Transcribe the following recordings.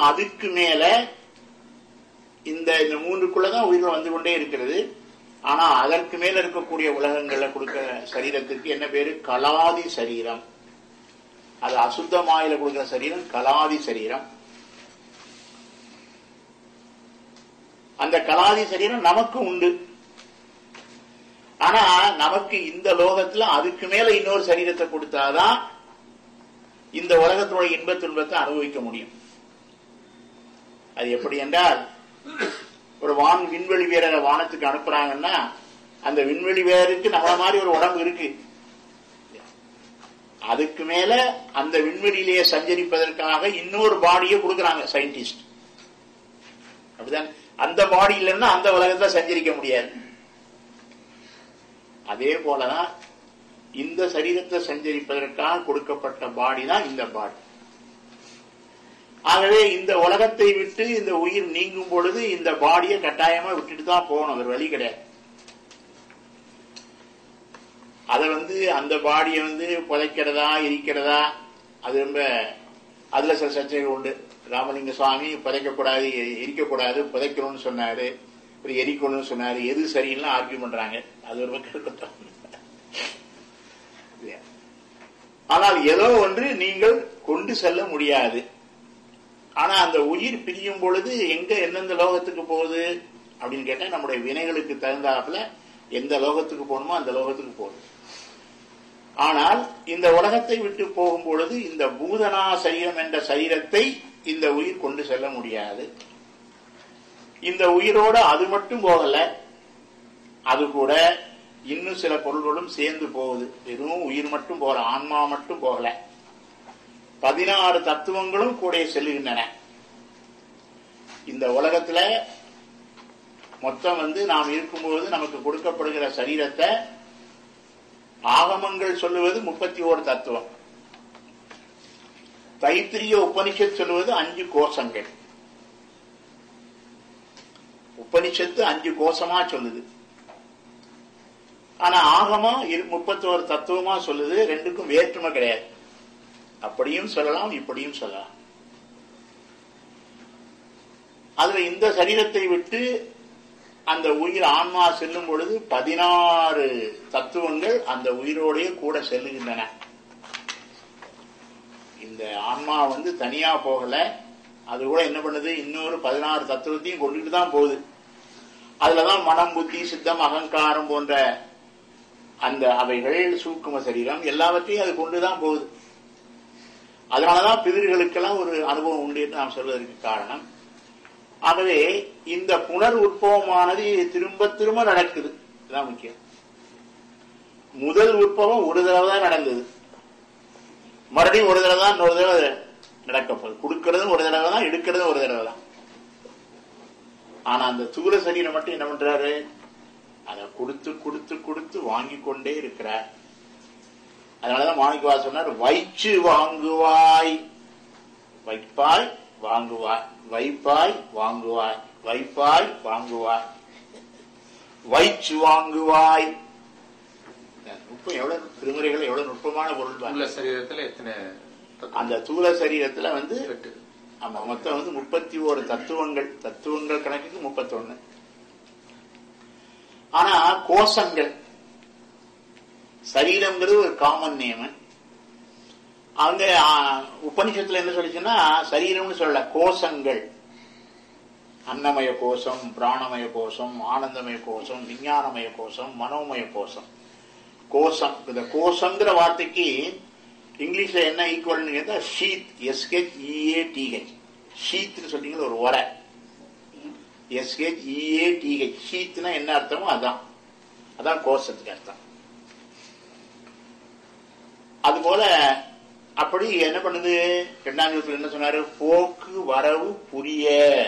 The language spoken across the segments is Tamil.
அதுக்கு மேல இந்த இந்த மூன்றுக்குள்ளதான் உயிர்கள் வந்து கொண்டே இருக்கிறது ஆனா அதற்கு மேல இருக்கக்கூடிய உலகங்கள்ல கொடுக்கிற சரீரத்துக்கு என்ன பேரு கலாதி சரீரம் அது அசுத்தமாயில கொடுக்கிற சரீரம் கலாதி சரீரம் அந்த கலாதி சரீரம் நமக்கு உண்டு ஆனா நமக்கு இந்த லோகத்துல அதுக்கு மேல இன்னொரு சரீரத்தை கொடுத்தாதான் இந்த உலகத்தோட இன்ப துன்பத்தை அனுபவிக்க முடியும் அது எப்படி என்றால் ஒரு வான் விண்வெளி வீரரை வானத்துக்கு அனுப்புறாங்கன்னா அந்த விண்வெளி வீரருக்கு நம்மள மாதிரி ஒரு உடம்பு இருக்கு அதுக்கு மேல அந்த விண்வெளியிலேயே சஞ்சரிப்பதற்காக இன்னொரு பாடியை கொடுக்கறாங்க சயின்டிஸ்ட் அப்படிதான் அந்த பாடி இல்லைன்னா அந்த உலகத்துல சஞ்சரிக்க முடியாது அதே போலதான் இந்த சரீரத்தை சஞ்சரிப்பதற்காக கொடுக்கப்பட்ட பாடி தான் இந்த பாடி ஆகவே இந்த உலகத்தை விட்டு இந்த உயிர் நீங்கும் பொழுது இந்த பாடியை கட்டாயமா விட்டுட்டு தான் போகணும் ஒரு வழி கிடையாது அதை வந்து அந்த பாடியை வந்து புதைக்கிறதா எரிக்கிறதா அது ரொம்ப அதுல சில சர்ச்சைகள் உண்டு ராமலிங்க சுவாமி புதைக்கக்கூடாது எ- எரிக்கக்கூடாது புதைக்கணும்னு சொன்னாரு ஒரு எரிக்கணும்னு சொன்னாரு எது சரின்னு ஆர்கியூ பண்றாங்க அது ஒரு பக்கம் இருக்கட்டும் இல்லையா? ஆனால் ஏதோ ஒன்று நீங்கள் கொண்டு செல்ல முடியாது ஆனா அந்த உயிர் பிரியும் பொழுது எங்க எந்தெந்த லோகத்துக்கு போகுது அப்படின்னு கேட்டா நம்முடைய வினைகளுக்கு தகுந்தாப்புல எந்த லோகத்துக்கு போகணுமோ அந்த லோகத்துக்கு போகுது ஆனால் இந்த உலகத்தை விட்டு போகும் பொழுது இந்த பூதனா சரீரம் என்ற சரீரத்தை இந்த உயிர் கொண்டு செல்ல முடியாது இந்த உயிரோட அது மட்டும் போகல அது கூட இன்னும் சில பொருள்களும் சேர்ந்து போகுது வெறும் உயிர் மட்டும் போகல ஆன்மா மட்டும் போகல பதினாறு தத்துவங்களும் கூட செல்லுகின்றன இந்த உலகத்துல மொத்தம் வந்து நாம் இருக்கும்போது நமக்கு கொடுக்கப்படுகிற சரீரத்தை ஆகமங்கள் சொல்லுவது முப்பத்தி ஓரு தத்துவம் தைத்திரிய உபனிஷத் சொல்லுவது அஞ்சு கோஷங்கள் உபனிஷத்து அஞ்சு கோஷமா சொல்லுது ஆனா ஆகமம் முப்பத்தோரு தத்துவமா சொல்லுது ரெண்டுக்கும் வேற்றுமை கிடையாது அப்படியும் சொல்லலாம் இப்படியும் சொல்லலாம் அதுல இந்த சரீரத்தை விட்டு அந்த உயிர் ஆன்மா செல்லும் பொழுது பதினாறு தத்துவங்கள் அந்த உயிரோடய கூட செல்லுகின்றன இந்த ஆன்மா வந்து தனியா போகல அது கூட என்ன பண்ணுது இன்னொரு பதினாறு தத்துவத்தையும் கொண்டுட்டு தான் போகுது அதுலதான் மனம் புத்தி சித்தம் அகங்காரம் போன்ற அந்த அவைகள் சூக்கும சரீரம் எல்லாவற்றையும் அது கொண்டுதான் போகுது அதனாலதான் பிதிர்களுக்கெல்லாம் ஒரு அனுபவம் உண்டு என்று நாம் சொல்வதற்கு காரணம் ஆகவே இந்த புனர் உற்பவமானது திரும்ப திரும்ப நடக்குது இதுதான் முக்கியம் முதல் உற்பவம் ஒரு தடவை தான் நடந்தது மறுபடியும் ஒரு தடவை தான் இன்னொரு தடவை நடக்க போகுது கொடுக்கறதும் ஒரு தடவை தான் எடுக்கிறதும் ஒரு தடவை தான் ஆனா அந்த தூர சரீரம் மட்டும் என்ன பண்றாரு அதை கொடுத்து கொடுத்து கொடுத்து வாங்கி கொண்டே இருக்கிறார் அதனாலதான் மாணிக்கவா சொன்னார் வைச்சு வாங்குவாய் வைப்பாய் வாங்குவாய் வைப்பாய் வாங்குவாய் வைப்பாய் வாங்குவாய் வைச்சு வாங்குவாய் நுட்பம் எவ்வளவு திருமுறைகள் எவ்வளவு நுட்பமான பொருள் உள்ள பாருங்க. சரீரத்துல எத்தனை தத்துவம்? அந்த தூல சரீரத்துல வந்து எட்டு ஆமா மொத்தம் வந்து முப்பத்தி ஓரு தத்துவங்கள் தத்துவங்கள் கணக்குக்கு முப்பத்தொன்னு ஆனா கோஷங்கள் சரீரம்ங்கிறது ஒரு காமன் நேம் அவங்க ஆ, உபனிஷத்துல என்ன சொல்லிச்சுன்னா சரீரம்னு சொல்லல கோஷங்கள் அன்னமய கோஷம் பிராணமய கோஷம் ஆனந்தமய கோஷம் விஞ்ஞானமய கோஷம் மனோமய கோஷம் கோஷம் இந்த கோஷங்கிற வார்த்தைக்கு இங்கிலீஷ்ல என்ன ஈக்குவல்னு கேட்டா ஷீத் எஸ்ஹெச் இஏ டிஹெச் ஷீத்னு சொன்னீங்க ஒரு உரை எஸ்ஹெச் இஏ டிஹெச் ஷீத்னா என்ன அர்த்தமோ அதான் அதான் கோஷத்துக்கு அர்த்தம் அதுபோல அப்படி என்ன பண்ணுது இரண்டாம் யுகத்தில் என்ன சொன்னாரு போக்கு வரவு புரிய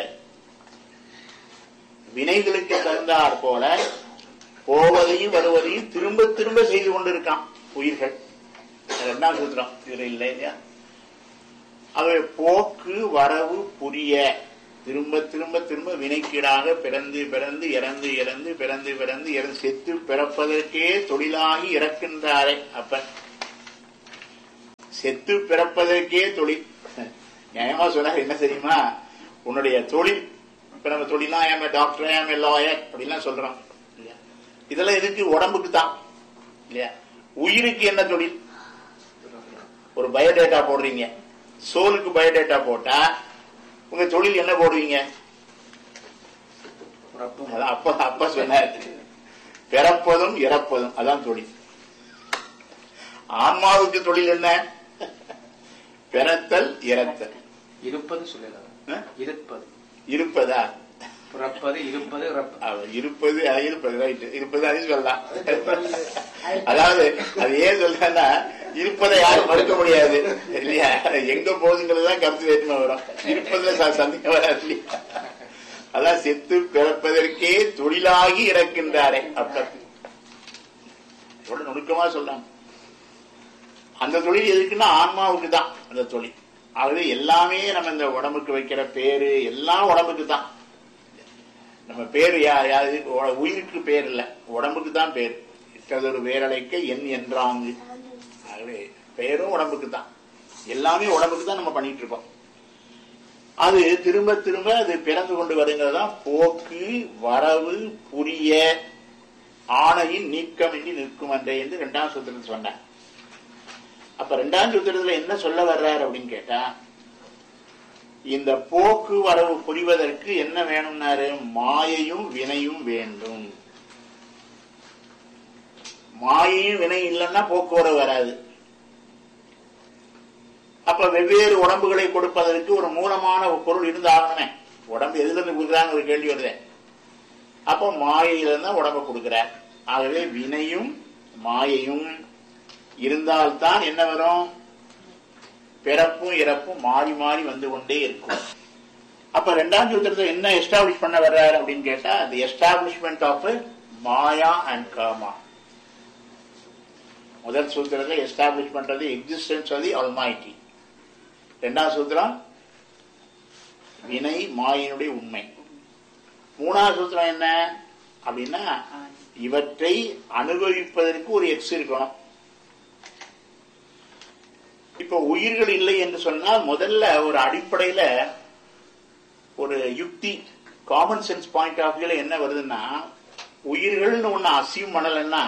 வினைகளுக்கு தகுந்தாற் போல போவதையும் வருவதையும் திரும்ப திரும்ப செய்து கொண்டிருக்கான் உயிர்கள் அது இரண்டாம் சூத்திரம் இதுல இல்லை இல்லையா அவை போக்கு வரவு புரிய திரும்ப திரும்ப திரும்ப வினைக்கீடாக பிறந்து பிறந்து இறந்து இறந்து பிறந்து பிறந்து இறந்து செத்து பிறப்பதற்கே தொழிலாகி இறக்கின்றாரே அப்ப செத்து பிறப்பதற்கே தொழில் நியாயமா சொன்னார் என்ன தெரியுமா உன்னுடைய தொழில் இப்ப நம்ம தொழிலா ஏன் டாக்டர் ஏன் லாயர் அப்படிலாம் சொல்றோம் இல்லையா இதெல்லாம் எதுக்கு உடம்புக்கு தான் இல்லையா உயிருக்கு என்ன தொழில் ஒரு பயோடேட்டா போடுறீங்க சோலுக்கு பயோடேட்டா போட்டா உங்க தொழில் என்ன போடுவீங்க பிறப்பும் அதான் அப்பா அப்பா சொன்னார் பிறப்பதும் இறப்பதும் அதான் தொழில் ஆன்மாவுக்கு தொழில் என்ன பிறத்தல் இறத்தல் இருப்பது சொல்லலாம் ஆ? இருப்பது இருப்பதா பிறப்பது இருப்பது இறப்பது அவ இருப்பது அது இருப்பது ரைட் இருப்பது அது சொல்லலாம் அதாவது அது ஏன் சொல்றேன்னா இருப்பதை யாரும் மறுக்க முடியாது இல்லையா எங்க போகுதுங்கிறது தான் கருத்து வேற்றுமை வரும் இருப்பதுல ச- சந்தேகம் வராது இல்லையா அதான் செத்து பிறப்பதற்கே தொழிலாகி இறக்கின்றாரே அப்ப எவ்வளவு நுணுக்கமா சொல்றாங்க அந்த தொழில் எதுக்குன்னா ஆன்மாவுக்கு தான் அந்த தொழில் ஆகவே எல்லாமே நம்ம இந்த உடம்புக்கு வைக்கிற பேரு எல்லாம் உடம்புக்கு தான் நம்ம பேர் யா- யாது உ- உயிருக்கு பேர் இல்ல உடம்புக்கு தான் பேர் இட்டதொரு வேரலைக்க என் என்றாங்கு ஆகவே பெயரும் உடம்புக்கு தான் எல்லாமே உடம்புக்கு தான் நம்ம பண்ணிட்டு இருக்கோம் அது திரும்ப திரும்ப அது பிறந்து கொண்டு வருங்கிறதுதான் போக்கு வரவு புரிய ஆணையின் நீக்கம் இன்றி நிற்கும் அன்றே என்று இரண்டாம் சூத்திரத்தில் சொன்னேன் அப்ப இரண்டாம் சூத்திரத்துல என்ன சொல்ல வர்றாரு அப்படின்னு கேட்டா இந்த போக்கு வரவு புரிவதற்கு என்ன வேணும்னாரு மாயையும் வினையும் வேண்டும் மாயையும் வினை இல்லைன்னா போக்குவரவு வராது அப்ப வெவ்வேறு உடம்புகளை கொடுப்பதற்கு ஒரு மூலமான ஒரு பொருள் இருந்தாகணுமே உடம்பு எதுல இருந்து கொடுக்குறாங்க ஒரு கேள்வி வருது அப்போ மாயையில இருந்தா உடம்ப கொடுக்கிறார் ஆகவே வினையும் மாயையும் இருந்தால்தான் என்ன வரும் பிறப்பும் இறப்பும் மாறி மாறி வந்து கொண்டே இருக்கும் அப்ப ரெண்டாம் சூத்திரத்தை என்ன எஸ்டாப்ளிஷ் பண்ண வர்றாரு அப்படின்னு கேட்டா the establishment of Maya and Kama முதல் சூத்திரத்தை எஸ்டாப்ளிஷ் பண்றது எக்ஸிஸ்டன்ஸ் ஆஃப் தி அல்மைட்டி ரெண்டாம் சூத்திரம் வினை மாயினுடைய உண்மை மூணாவது சூத்திரம் என்ன அப்படின்னா இவற்றை அனுபவிப்பதற்கு ஒரு எக்ஸ் இருக்கணும் இப்ப உயிர்கள் இல்லை என்று சொன்னால் முதல்ல ஒரு அடிப்படையில ஒரு யுக்தி காமன் சென்ஸ் பாயிண்ட் ஆஃப் வியூல என்ன வருதுன்னா உயிர்கள்னு ஒண்ணு அசியூம் பண்ணலன்னா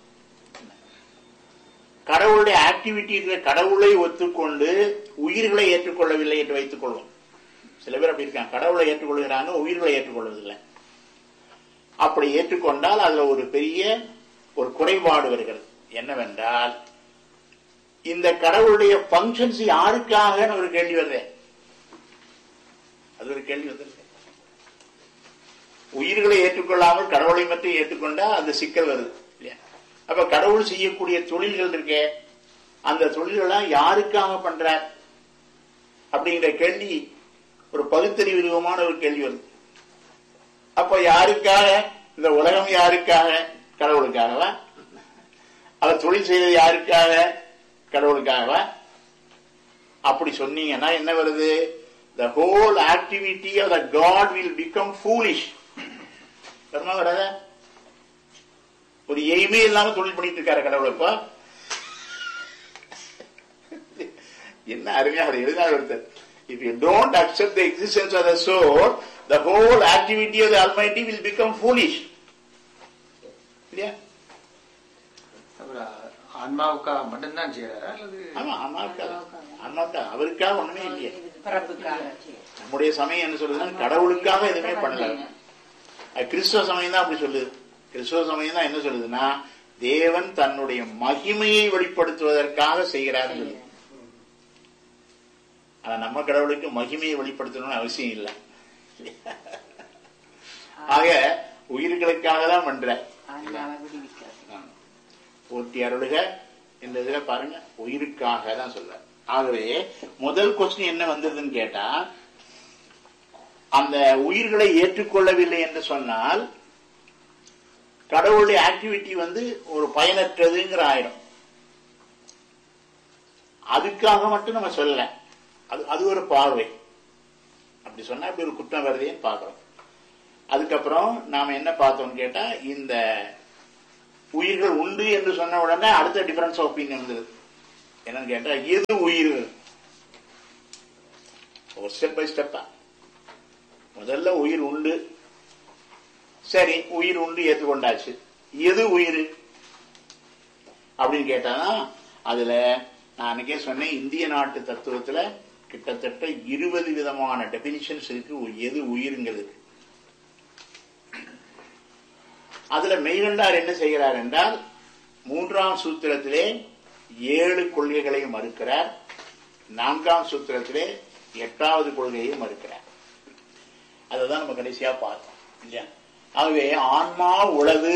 கடவுளுடைய ஆக்டிவிட்டி இருக்கிற கடவுளை ஒத்துக்கொண்டு உயிர்களை ஏற்றுக்கொள்ளவில்லை என்று வைத்துக் கொள்வோம் சில பேர் அப்படி இருக்காங்க கடவுளை ஏற்றுக்கொள்கிறாங்க உயிர்களை ஏற்றுக்கொள்வதில்லை அப்படி ஏற்றுக்கொண்டால் அதுல ஒரு பெரிய ஒரு குறைபாடு வருகிறது என்னவென்றால் இந்த கடவுளுடைய பங்கன்ஸ் யாருக்காக ஒரு கேள்வி வருது அது ஒரு கேள்வி வந்துருக்கு உயிர்களை ஏற்றுக்கொள்ளாமல் கடவுளை மட்டும் ஏற்றுக்கொண்டா அந்த சிக்கல் வருது இல்லையா அப்ப கடவுள் செய்யக்கூடிய தொழில்கள் இருக்கே அந்த தொழில்கள்லாம் யாருக்காக பண்றார் அப்படிங்கிற கேள்வி ஒரு பகுத்தறிவு விதமான ஒரு கேள்வி வருது அப்ப யாருக்காக இந்த உலகம் யாருக்காக கடவுளுக்காகவா அவர் தொழில் செய்தது யாருக்காக கடவுளுக்காகவா அப்படி சொன்னீங்கன்னா என்ன வருது the whole activity of the God will become foolish வருமா வராத ஒரு எய்மே இல்லாம தொழில் பண்ணிட்டு இருக்காரு கடவுள் இப்ப என்ன அருமையா அவர் எழுதினார் ஒருத்தர் if you don't accept the existence of the soul the whole activity of the Almighty will become foolish இல்லையா அப்புறம் ஆன்மாவுக்காக மட்டும்தான் செய்யறாரா அல்லது ஆமா அம்மாவுக்காக அம்மாவுக்காக அவருக்காக ஒண்ணுமே இல்லையே பிறப்புக்காக நம்முடைய சமயம் என்ன சொல்லுதுன்னா கடவுளுக்காக எதுவுமே பண்ணல அது கிறிஸ்துவ சமயம் தான் அப்படி சொல்லுது கிறிஸ்துவ சமயம் தான் என்ன சொல்லுதுன்னா தேவன் தன்னுடைய மகிமையை வெளிப்படுத்துவதற்காக செய்கிறார் சொல்லுது ஆனா நம்ம கடவுளுக்கு மகிமையை வெளிப்படுத்தணும்னு அவசியம் இல்லை ஆக உயிர்களுக்காக தான் பண்ற ஆன்மாவை விடுவிக்கிறது போற்றி அருளுக இந்த இதுல பாருங்க உயிருக்காக தான் சொல்ற ஆகவே முதல் கொஸ்டின் என்ன வந்ததுன்னு கேட்டா அந்த உயிர்களை ஏற்றுக்கொள்ளவில்லை என்று சொன்னால் கடவுளுடைய ஆக்டிவிட்டி வந்து ஒரு பயனற்றதுங்கிற ஆயிடும் அதுக்காக மட்டும் நம்ம சொல்லல அது அது ஒரு பார்வை அப்படி சொன்னா இப்படி ஒரு குற்றம் வருதேன்னு பார்க்கிறோம் அதுக்கப்புறம் நாம என்ன பார்த்தோம்னு கேட்டா இந்த உயிர்கள் உண்டு என்று சொன்ன உடனே அடுத்த டிஃபரன்ஸ் ஒப்பீனியன் வந்தது என்னன்னு கேட்டா எது உயிர்கள் ஒரு ஸ்டெப் பை ஸ்டெப்பா முதல்ல உயிர் உண்டு சரி உயிர் உண்டு ஏற்றுக்கொண்டாச்சு எது உயிர் அப்படின்னு கேட்டாதான் அதுல நான் அன்னைக்கே சொன்னேன் இந்திய நாட்டு தத்துவத்துல கிட்டத்தட்ட இருபது விதமான டெபினிஷன்ஸ் இருக்கு எது உயிருங்கிறது அதுல மெய்கண்டார் என்ன செய்கிறார் என்றால் மூன்றாம் சூத்திரத்திலே ஏழு கொள்கைகளை மறுக்கிறார் நான்காம் சூத்திரத்திலே எட்டாவது கொள்கையை மறுக்கிறார் அதுதான் நம்ம கடைசியா பார்த்தோம் இல்லையா ஆகவே ஆன்மா உளது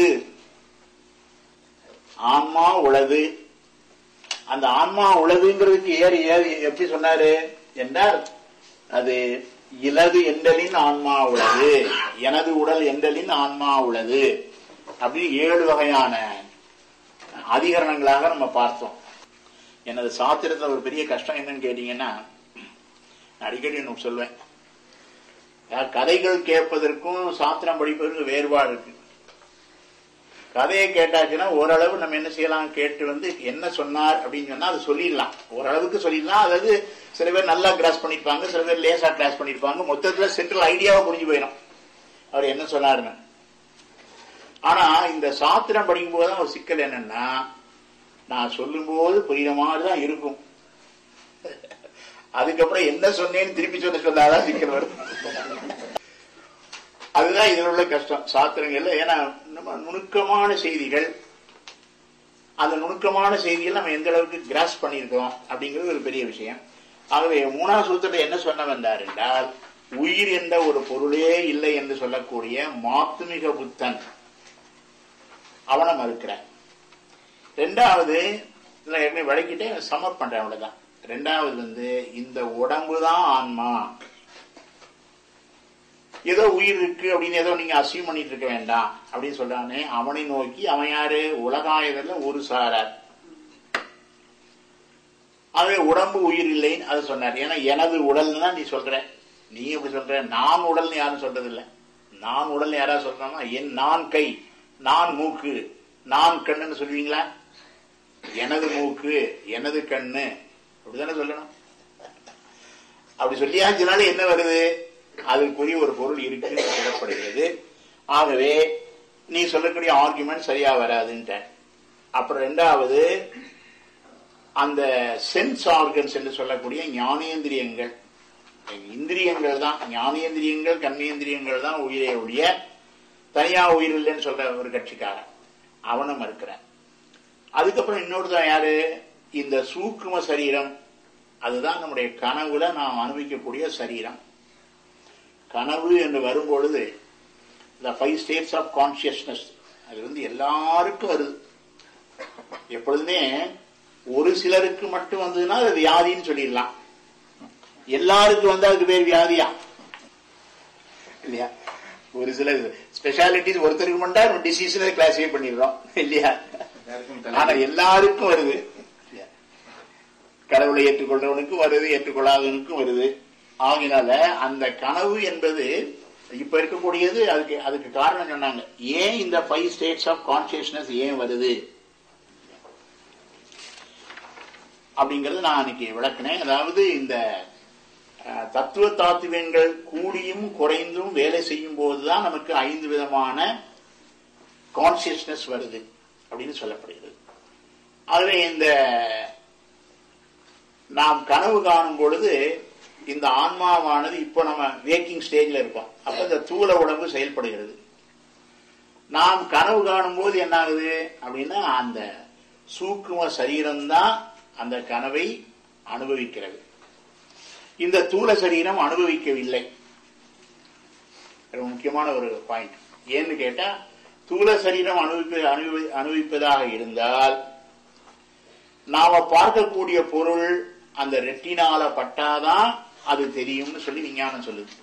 ஆன்மா உளது அந்த ஆன்மா உளதுங்கிறதுக்கு ஏறி ஏறி எப்படி சொன்னாரு என்றால் அது இலது எண்டலின் ஆன்மா உளது எனது உடல் எண்டலின் ஆன்மா உளது அப்படின்னு ஏழு வகையான அதிகரணங்களாக நம்ம பார்த்தோம் எனது சாத்திரத்தில் ஒரு பெரிய கஷ்டம் என்னன்னு கேட்டீங்கன்னா நான் அடிக்கடி எனக்கு சொல்வேன் அதாவது கதைகள் கேட்பதற்கும் சாத்திரம் படிப்பதற்கும் வேறுபாடு இருக்கு கதையை கேட்டாச்சுன்னா ஓரளவு நம்ம என்ன செய்யலாம் கேட்டு வந்து என்ன சொன்னார் அப்படின்னு சொன்னா அது சொல்லிடலாம் ஓரளவுக்கு சொல்லிடலாம் அதாவது சில பேர் நல்லா கிராஸ் பண்ணிருப்பாங்க சில பேர் லேசா கிராஸ் பண்ணிருப்பாங்க மொத்தத்துல சென்ட்ரல் ஐடியாவை புரிஞ்சு போயிடும் அவர் என்ன சொன்னாருன்னு ஆனா இந்த சாத்திரம் படிக்கும் போதுதான் ஒரு சிக்கல் என்னன்னா நான் சொல்லும்போது புரியுற மாதிரி தான் இருக்கும் அதுக்கப்புறம் என்ன சொன்னேன்னு திருப்பி சொல்ல சொல்லாதான் சிக்கல் வரும் அதுதான் இதுல உள்ள கஷ்டம் சாத்திரங்கள்ல ஏன்னா நம்ம நுணுக்கமான செய்திகள் அந்த நுணுக்கமான செய்திகள் நம்ம எந்த அளவுக்கு கிராஸ் பண்ணியிருக்கோம் அப்படிங்கிறது ஒரு பெரிய விஷயம் ஆகவே மூணாவது சூத்திரத்தில் என்ன சொன்ன வந்தார் என்றால் உயிர் என்ற ஒரு பொருளே இல்லை என்று சொல்லக்கூடிய மாத்துமிக புத்தன் அவனை மறுக்கிறார் ரெண்டாவது இதுல ஏற்கனவே வழக்கிட்டே சமர் பண்றேன் அவ்வளவுதான் ரெண்டாவது வந்து இந்த உடம்பு தான் ஆன்மா ஏதோ உயிர் இருக்கு அப்படின்னு ஏதோ நீங்க அசியூம் பண்ணிட்டு இருக்க வேண்டாம் அப்படின்னு சொல்றானே அவனை நோக்கி அவன் யாரு உலகாயதல்ல ஒரு சாரார் ஆகவே உடம்பு உயிர் இல்லைன்னு அது சொன்னார் ஏன்னா எனது உடல்னு தான் நீ சொல்ற நீ எப்படி சொல்ற நான் உடல்னு யாரும் சொல்றது இல்ல நான் உடல் யாராவது சொல்றாமா என் நான் கை நான் மூக்கு நான் கண்ணுன்னு சொல்லுவீங்களா எனது மூக்கு எனது கண்ணு அப்படிதானே சொல்லணும் அப்படி சொல்லியாச்சுனால என்ன வருது அதுக்குரிய ஒரு பொருள் இருக்கு சொல்லப்படுகிறது ஆகவே நீ சொல்லக்கூடிய ஆர்குமெண்ட் சரியா வராதுன்ட்ட அப்புறம் ரெண்டாவது அந்த சென்ஸ் ஆர்கன்ஸ் என்று சொல்லக்கூடிய ஞானேந்திரியங்கள் இந்திரியங்கள் தான் ஞானேந்திரியங்கள் கர்மேந்திரியங்கள் தான் உயிரை ஒழிய தனியா உயிர் இல்லைன்னு சொல்ற ஒரு கட்சிக்காரன் அவனும் மறுக்கிறான் அதுக்கப்புறம் இன்னொருத்தன் யாரு இந்த சூக்கும சரீரம் அதுதான் நம்முடைய கனவுல நாம் அனுபவிக்கக்கூடிய சரீரம் கனவு என்று வரும்பொழுது இந்த ஃபைவ் ஸ்டேட்ஸ் ஆஃப் கான்சியஸ்னஸ் அது வந்து எல்லாருக்கும் வருது எப்பொழுதுமே ஒரு சிலருக்கு மட்டும் வந்ததுன்னா அது வியாதின்னு சொல்லிடலாம் எல்லாருக்கும் வந்து அதுக்கு பேர் வியாதியா இல்லையா ஒரு சில ஸ்பெஷாலிட்டிஸ் ஒருத்தருக்கு மட்டும் டிசீஸ் கிளாசிஃபை பண்ணிடுறோம் இல்லையா ஆனா எல்லாருக்கும் வருது கடவுளை ஏற்றுக்கொள்றவனுக்கும் வருது ஏற்றுக்கொள்ளாதவனுக்கும் வருது ஆகினால அந்த கனவு என்பது இப்ப இருக்கக்கூடியது அதுக்கு அதுக்கு காரணம் சொன்னாங்க ஏன் இந்த ஃபைவ் ஸ்டேட்ஸ் ஆஃப் கான்சியஸ்னஸ் ஏன் வருது அப்படிங்கறது நான் அன்னைக்கு விளக்குனேன் அதாவது இந்த தத்துவ தாத்துவங்கள் கூடியும் குறைந்தும் வேலை செய்யும் போதுதான் நமக்கு ஐந்து விதமான கான்சியஸ்னஸ் வருது அப்படின்னு சொல்லப்படுகிறது ஆகவே இந்த நாம் கனவு காணும் பொழுது இந்த ஆன்மாவானது இப்போ நம்ம வேக்கிங் ஸ்டேஜ்ல இருக்கோம் அப்ப இந்த தூள உடம்பு செயல்படுகிறது நாம் கனவு காணும் போது என்ன ஆகுது அப்படின்னா அந்த சூக்கும சரீரம்தான் அந்த கனவை அனுபவிக்கிறது இந்த தூள சரீரம் அனுபவிக்கவில்லை முக்கியமான ஒரு பாயிண்ட் ஏன்னு கேட்டா தூள சரீரம் அனுபவிப்ப அனுபவி அனுபவிப்பதாக இருந்தால் நாம பார்க்கக்கூடிய பொருள் அந்த ரெட்டினால பட்டாதான் அது தெரியும்னு சொல்லி விஞ்ஞானம் சொல்லுது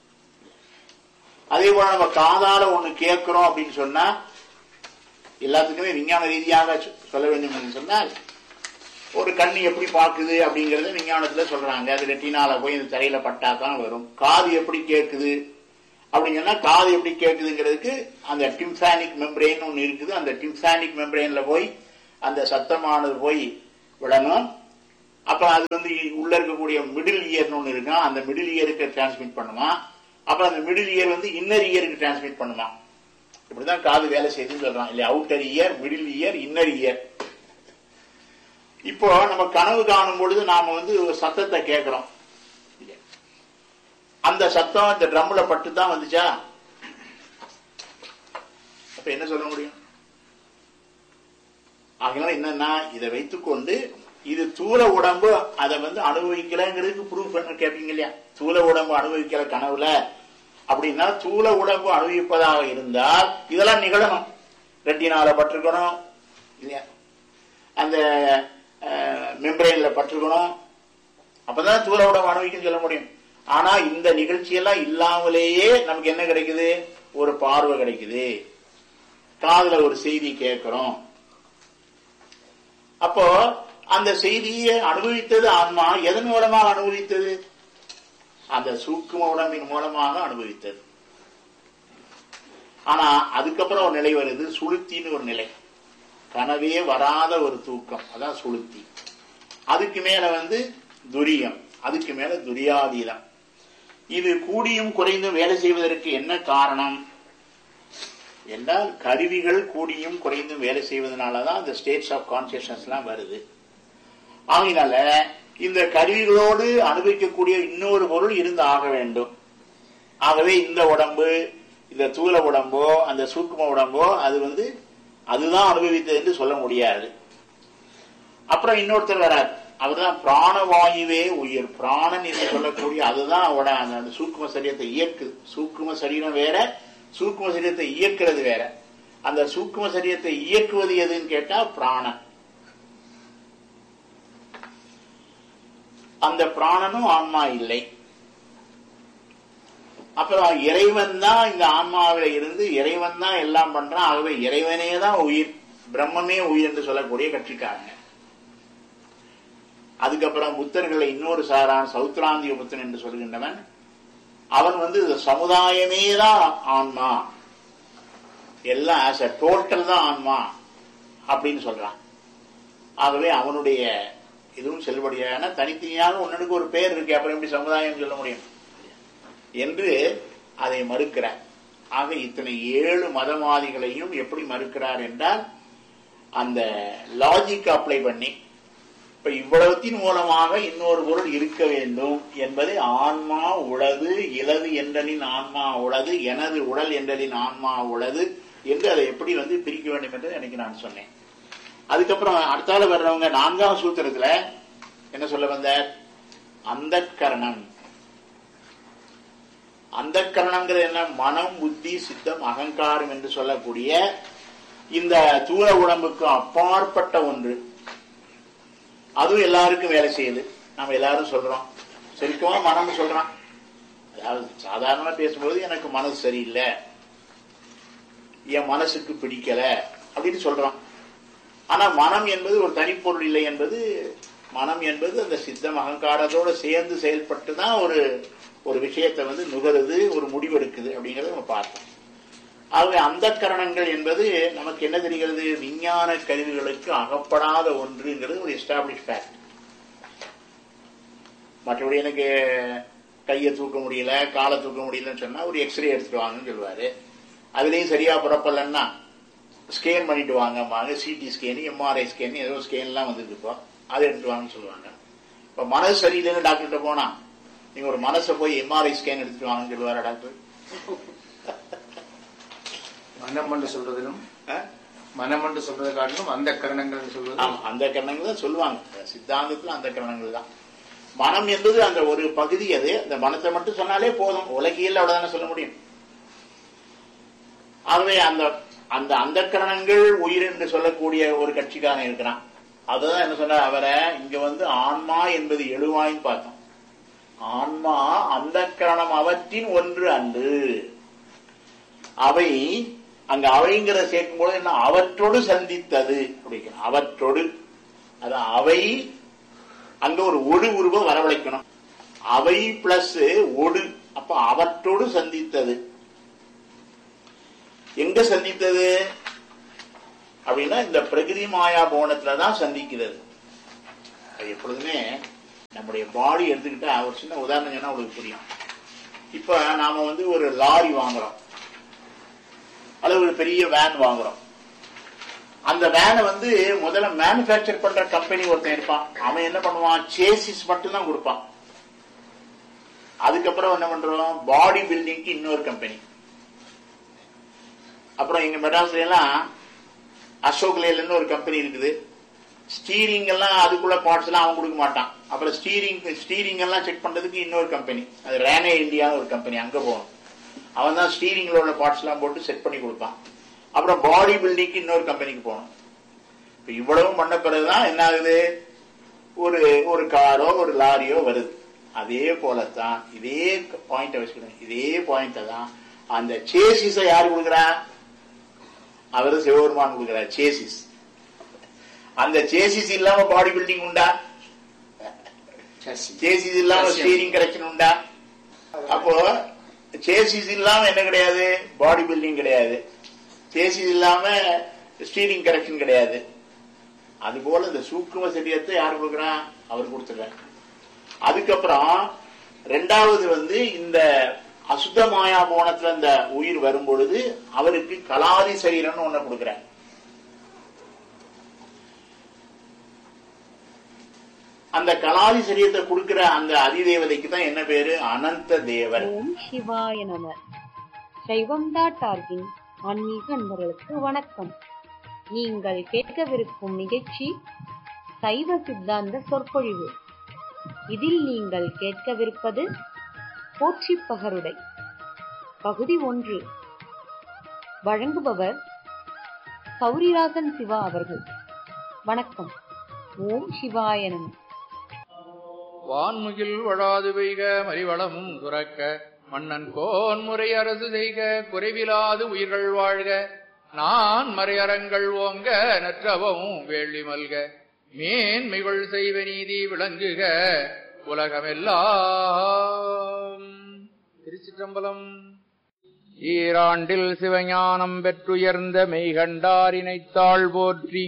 அதே போல நம்ம காதால ஒண்ணு கேட்கிறோம் அப்படின்னு சொன்னா எல்லாத்துக்குமே விஞ்ஞான ரீதியாக சொல்ல வேண்டும் என்று சொன்னால் ஒரு கண்ணு எப்படி பார்க்குது அப்படிங்கறத விஞ்ஞானத்துல சொல்றாங்க அது ரெட்டினால போய் இந்த தரையில பட்டா தான் வரும் காது எப்படி கேட்குது அப்படின்னு சொன்னா காது எப்படி கேட்குதுங்கிறதுக்கு அந்த டிம்பானிக் மெம்பரேன் ஒன்று இருக்குது அந்த டிம்பானிக் மெம்பரேன்ல போய் அந்த சத்தமானது போய் விடணும் அப்ப அது வந்து உள்ள இருக்கக்கூடிய மிடில் இயர்னு ஒன்று இருக்கும் அந்த மிடில் இயருக்கு டிரான்ஸ்மிட் பண்ணுமா அப்புறம் அந்த மிடில் இயர் வந்து இன்னர் இயருக்கு டிரான்ஸ்மிட் பண்ணுமா இப்படிதான் காது வேலை செய்யுதுன்னு சொல்றான் இல்ல outer ear middle ear inner ear இப்போ நம்ம கனவு காணும் பொழுது நாம வந்து ஒரு சத்தத்தை கேட்கிறோம் அந்த சத்தம் இந்த ட்ரம்ல பட்டு தான் வந்துச்சா அப்ப என்ன சொல்ல முடியும் ஆகையால என்னன்னா இதை வைத்துக்கொண்டு இது தூல உடம்பு அதை வந்து அனுபவிக்கலங்கிறதுக்கு ப்ரூஃப் என்ன கேட்பீங்க இல்லையா தூல உடம்பு அனுபவிக்கிற கனவுல அப்படின்னா தூல உடம்பு அனுபவிப்பதாக இருந்தால் இதெல்லாம் நிகழணும் ரெட்டினால பட்டிருக்கணும் இல்லையா அந்த மெம்பரைன்ல பட்டிருக்கணும் அப்பதான் தூல உடம்பு அனுபவிக்கும் சொல்ல முடியும் ஆனா இந்த நிகழ்ச்சியெல்லாம் இல்லாமலேயே நமக்கு என்ன கிடைக்குது ஒரு பார்வை கிடைக்குது காதுல ஒரு செய்தி கேட்கிறோம் அப்போ அந்த செய்தியை அனுபவித்தது ஆன்மா எதன் மூலமாக அனுபவித்தது அந்த சூக்கும உடம்பின் மூலமாக அனுபவித்தது ஆனா அதுக்கப்புறம் ஒரு நிலை வருது சுளுத்தின்னு ஒரு நிலை கனவே வராத ஒரு தூக்கம் அதான் சுளுத்தி அதுக்கு மேல வந்து துரியம் அதுக்கு மேல துரியாதீதம் இது கூடியும் குறைந்தும் வேலை செய்வதற்கு என்ன காரணம் என்றால் கருவிகள் கூடியும் குறைந்தும் வேலை செய்வதனாலதான் இந்த ஸ்டேட்ஸ் ஆஃப் கான்சியஸ்னஸ் எல்லாம் வருது ஆகினால இந்த கருவிகளோடு அனுபவிக்கக்கூடிய இன்னொரு பொருள் இருந்து ஆக வேண்டும் ஆகவே இந்த உடம்பு இந்த தூல உடம்போ அந்த சூக்கும உடம்போ அது வந்து அதுதான் அனுபவித்தது என்று சொல்ல முடியாது அப்புறம் இன்னொருத்தர் வரார் அவர்தான் பிராணவாயுவே உயிர் பிராணன் என்று சொல்லக்கூடிய அதுதான் அவட அந்த சூக்கும சரீரத்தை இயக்கு சூக்கும சரீரம் வேற சூக்கும சரீரத்தை இயக்கிறது வேற அந்த சூக்கும சரீரத்தை இயக்குவது எதுன்னு கேட்டா பிராணன் அந்த பிராணனும் ஆன்மா இல்லை அப்புறம் இறைவன் தான் இந்த ஆன்மாவில இருந்து இறைவன் தான் எல்லாம் பண்றான் ஆகவே இறைவனே தான் உயிர் பிரம்மமே உயிர் என்று சொல்லக்கூடிய கட்சிக்காரங்க அதுக்கப்புறம் புத்தர்களை இன்னொரு சாரான் சௌத்ராந்திய புத்தன் என்று சொல்கின்றவன் அவன் வந்து சமுதாயமே தான் ஆன்மா எல்லாம் ஆஸ் அ டோட்டல் தான் ஆன்மா அப்படின்னு சொல்றான் ஆகவே அவனுடைய இதுவும் செல்லுபடியான தனித்தனியாக ஒன்னுக்கு ஒரு பேர் இருக்கு அப்புறம் எப்படி சமுதாயம் சொல்ல முடியும் என்று அதை மறுக்கிறார் ஆக இத்தனை ஏழு மதவாதிகளையும் எப்படி மறுக்கிறார் என்றால் அந்த லாஜிக் அப்ளை பண்ணி இப்ப இவ்வளவத்தின் மூலமாக இன்னொரு பொருள் இருக்க வேண்டும் என்பதை ஆன்மா உளது இலது என்றலின் ஆன்மா உளது எனது உடல் என்றலின் ஆன்மா உளது என்று அதை எப்படி வந்து பிரிக்க வேண்டும் என்று எனக்கு நான் சொன்னேன் அதுக்கப்புறம் அடுத்தால வர்றவங்க நான்காம் சூத்திரத்துல என்ன சொல்ல வந்தார் அந்த கரணம் அந்த கரணங்கிறது என்ன மனம் புத்தி சித்தம் அகங்காரம் என்று சொல்லக்கூடிய இந்த தூர உடம்புக்கு அப்பாற்பட்ட ஒன்று அதுவும் எல்லாருக்கும் வேலை செய்யுது நம்ம எல்லாரும் சொல்றோம் சரிக்குமா மனம் சொல்றான் அதாவது சாதாரணமா பேசும்போது எனக்கு மனசு சரியில்லை என் மனசுக்கு பிடிக்கல அப்படின்னு சொல்றான் ஆனா மனம் என்பது ஒரு தனிப்பொருள் இல்லை என்பது மனம் என்பது அந்த சித்தம் அகங்காரத்தோட சேர்ந்து செயல்பட்டு தான் ஒரு ஒரு விஷயத்தை வந்து நுகருது ஒரு முடிவெடுக்குது அப்படிங்கறத நம்ம பார்த்தோம் ஆகவே அந்த கரணங்கள் என்பது நமக்கு என்ன தெரிகிறது விஞ்ஞான கருவிகளுக்கு அகப்படாத ஒன்றுங்கிறது ஒரு எஸ்டாப்ளிஷ் ஃபேக்ட் மற்றபடி எனக்கு கையை தூக்க முடியல காலை தூக்க முடியலன்னு சொன்னா ஒரு எக்ஸ்ரே எடுத்துட்டு வாங்கன்னு சொல்லுவாரு அதுலயும் சரியா புறப்படலன்னா ஸ்கேன் பண்ணிட்டு வாங்க சிடி ஸ்கேன் எம்ஆர்ஐ ஸ்கேன் ஏதோ ஸ்கேன் எல்லாம் வந்துருக்கு இப்போ அதை எடுத்துட்டு வாங்கன்னு சொல்லுவாங்க இப்ப மனசு சரியில்லைன்னு டாக்டர்கிட்ட போனா நீங்க ஒரு மனசை போய் எம்ஆர்ஐ ஸ்கேன் எடுத்துட்டு வாங்கன்னு சொல்லுவாரா டாக்டர் மனம் என்று சொல்றதிலும் ஆ? மனம் என்று சொல்றதை காட்டிலும் அந்த கரணங்கள் சொல்வது ஆமா அந்த கரணங்கள் தான் சொல்லுவாங்க சித்தாந்தத்துல அந்த கரணங்கள் தான் மனம் என்பது அந்த ஒரு பகுதி அது அந்த மனத்தை மட்டும் சொன்னாலே போதும் உலகியல் அவ்வளவுதானே சொல்ல முடியும் ஆகவே அந்த அந்த அந்த கரணங்கள் உயிர் என்று சொல்லக்கூடிய ஒரு கட்சிக்காரன் இருக்கிறான் அதுதான் என்ன சொன்னார் அவரை இங்க வந்து ஆன்மா என்பது எழுவாயின்னு பார்த்தோம் ஆன்மா அந்த கரணம் அவற்றின் ஒன்று அன்று அவை அங்க அவைங்கிற சேர்க்கும் போது என்ன அவற்றோடு சந்தித்தது அப்படிங்கிற அவற்றோடு அது அவை அங்க ஒரு ஒடு உருவம் வரவழைக்கணும் அவை பிளஸ் ஒடு அப்ப அவற்றோடு சந்தித்தது எங்க சந்தித்தது அப்படின்னா இந்த பிரகிருதி மாயா போனத்துல தான் சந்திக்கிறது அது எப்பொழுதுமே நம்முடைய பாடி எடுத்துக்கிட்டா ஒரு சின்ன உதாரணம் சொன்னா உங்களுக்கு புரியும் இப்ப நாம வந்து ஒரு லாரி வாங்குறோம் அல்லது ஒரு பெரிய வேன் வாங்குறோம் அந்த வேனை வந்து முதல்ல மேனுபேக்சர் பண்ற கம்பெனி ஒருத்தன் இருப்பான் அவன் என்ன பண்ணுவான் சேசிஸ் மட்டும் தான் கொடுப்பான் அதுக்கப்புறம் என்ன பண்றோம் பாடி பில்டிங்க்கு இன்னொரு கம்பெனி அப்புறம் எங்க மெட்ராஸ்ல எல்லாம் அசோக் லேலன்னு ஒரு கம்பெனி இருக்குது ஸ்டீரிங் எல்லாம் அதுக்குள்ள பார்ட்ஸ் எல்லாம் அவன் கொடுக்க மாட்டான் அப்புறம் ஸ்டீரிங் ஸ்டீரிங் எல்லாம் செக் பண்றதுக்கு இன்னொரு கம்பெனி அது ரேனே இந்தியா ஒரு கம்பெனி அங்க போகணும் அவன் தான் ஸ்டீரிங்ல உள்ள பார்ட்ஸ் எல்லாம் போட்டு செட் பண்ணி கொடுப்பான் அப்புறம் பாடி பில்டிங்க்கு இன்னொரு கம்பெனிக்கு போகணும் இப்ப இவ்வளவும் பண்ண பிறகுதான் என்ன ஆகுது ஒரு ஒரு காரோ ஒரு லாரியோ வருது அதே போலத்தான் இதே பாயிண்ட வச்சுக்கணும் இதே பாயிண்ட தான் அந்த சேசிஸ யாரு கொடுக்குறா அவரு சிவபெருமான் கொடுக்கிறார் சேசிஸ் அந்த சேசிஸ் இல்லாம பாடி பில்டிங் உண்டா சேசிஸ் இல்லாம ஸ்டீரிங் கரெக்ஷன் உண்டா அப்போ சேசிஸ் இல்லாம என்ன கிடையாது பாடி பில்டிங் கிடையாது சேசிஸ் இல்லாம ஸ்டீரிங் கரெக்ஷன் கிடையாது அதுபோல இந்த சூக்கும சரீரத்தை யார் கொடுக்குறான் அவர் கொடுத்துறார் அதுக்கப்புறம் ரெண்டாவது வந்து இந்த அசுத்த மாயா போனத்துல இந்த உயிர் வரும் பொழுது அவருக்கு கலாதி சரீரம்னு ஒண்ணு கொடுக்குறார் அந்த கலாதி சரீரத்தை கொடுக்கிற அந்த அதிதேவதைக்கு தான் என்ன பேரு அனந்த தேவர் ஓம் சிவாய நம சைவம் டாட் ஆர்கின் ஆன்மீக அன்பர்களுக்கு வணக்கம் நீங்கள் கேட்கவிருக்கும் நிகழ்ச்சி சைவ சித்தாந்த சொற்பொழிவு இதில் நீங்கள் கேட்கவிருப்பது போற்றி பகருடை பகுதி ஒன்று வழங்குபவர் சௌரிராசன் சிவா அவர்கள் வணக்கம் ஓம் சிவாய நம வான்முகில் வழாது பெய்க மறிவளமும் துறக்க மன்னன் கோன்முறை அரசு செய்க குறைவிலாது உயிர்கள் வாழ்க நான் மறையறங்கள் ஓங்க நற்றவமும் வேள்வி மல்க மேன்மைகள் செய்வ நீதி விளங்குக உலகமெல்லாம் திருச்சிற்றம்பலம் ஈராண்டில் சிவஞானம் பெற்றுயர்ந்த மெய்கண்டாரினைத்தாள் போற்றி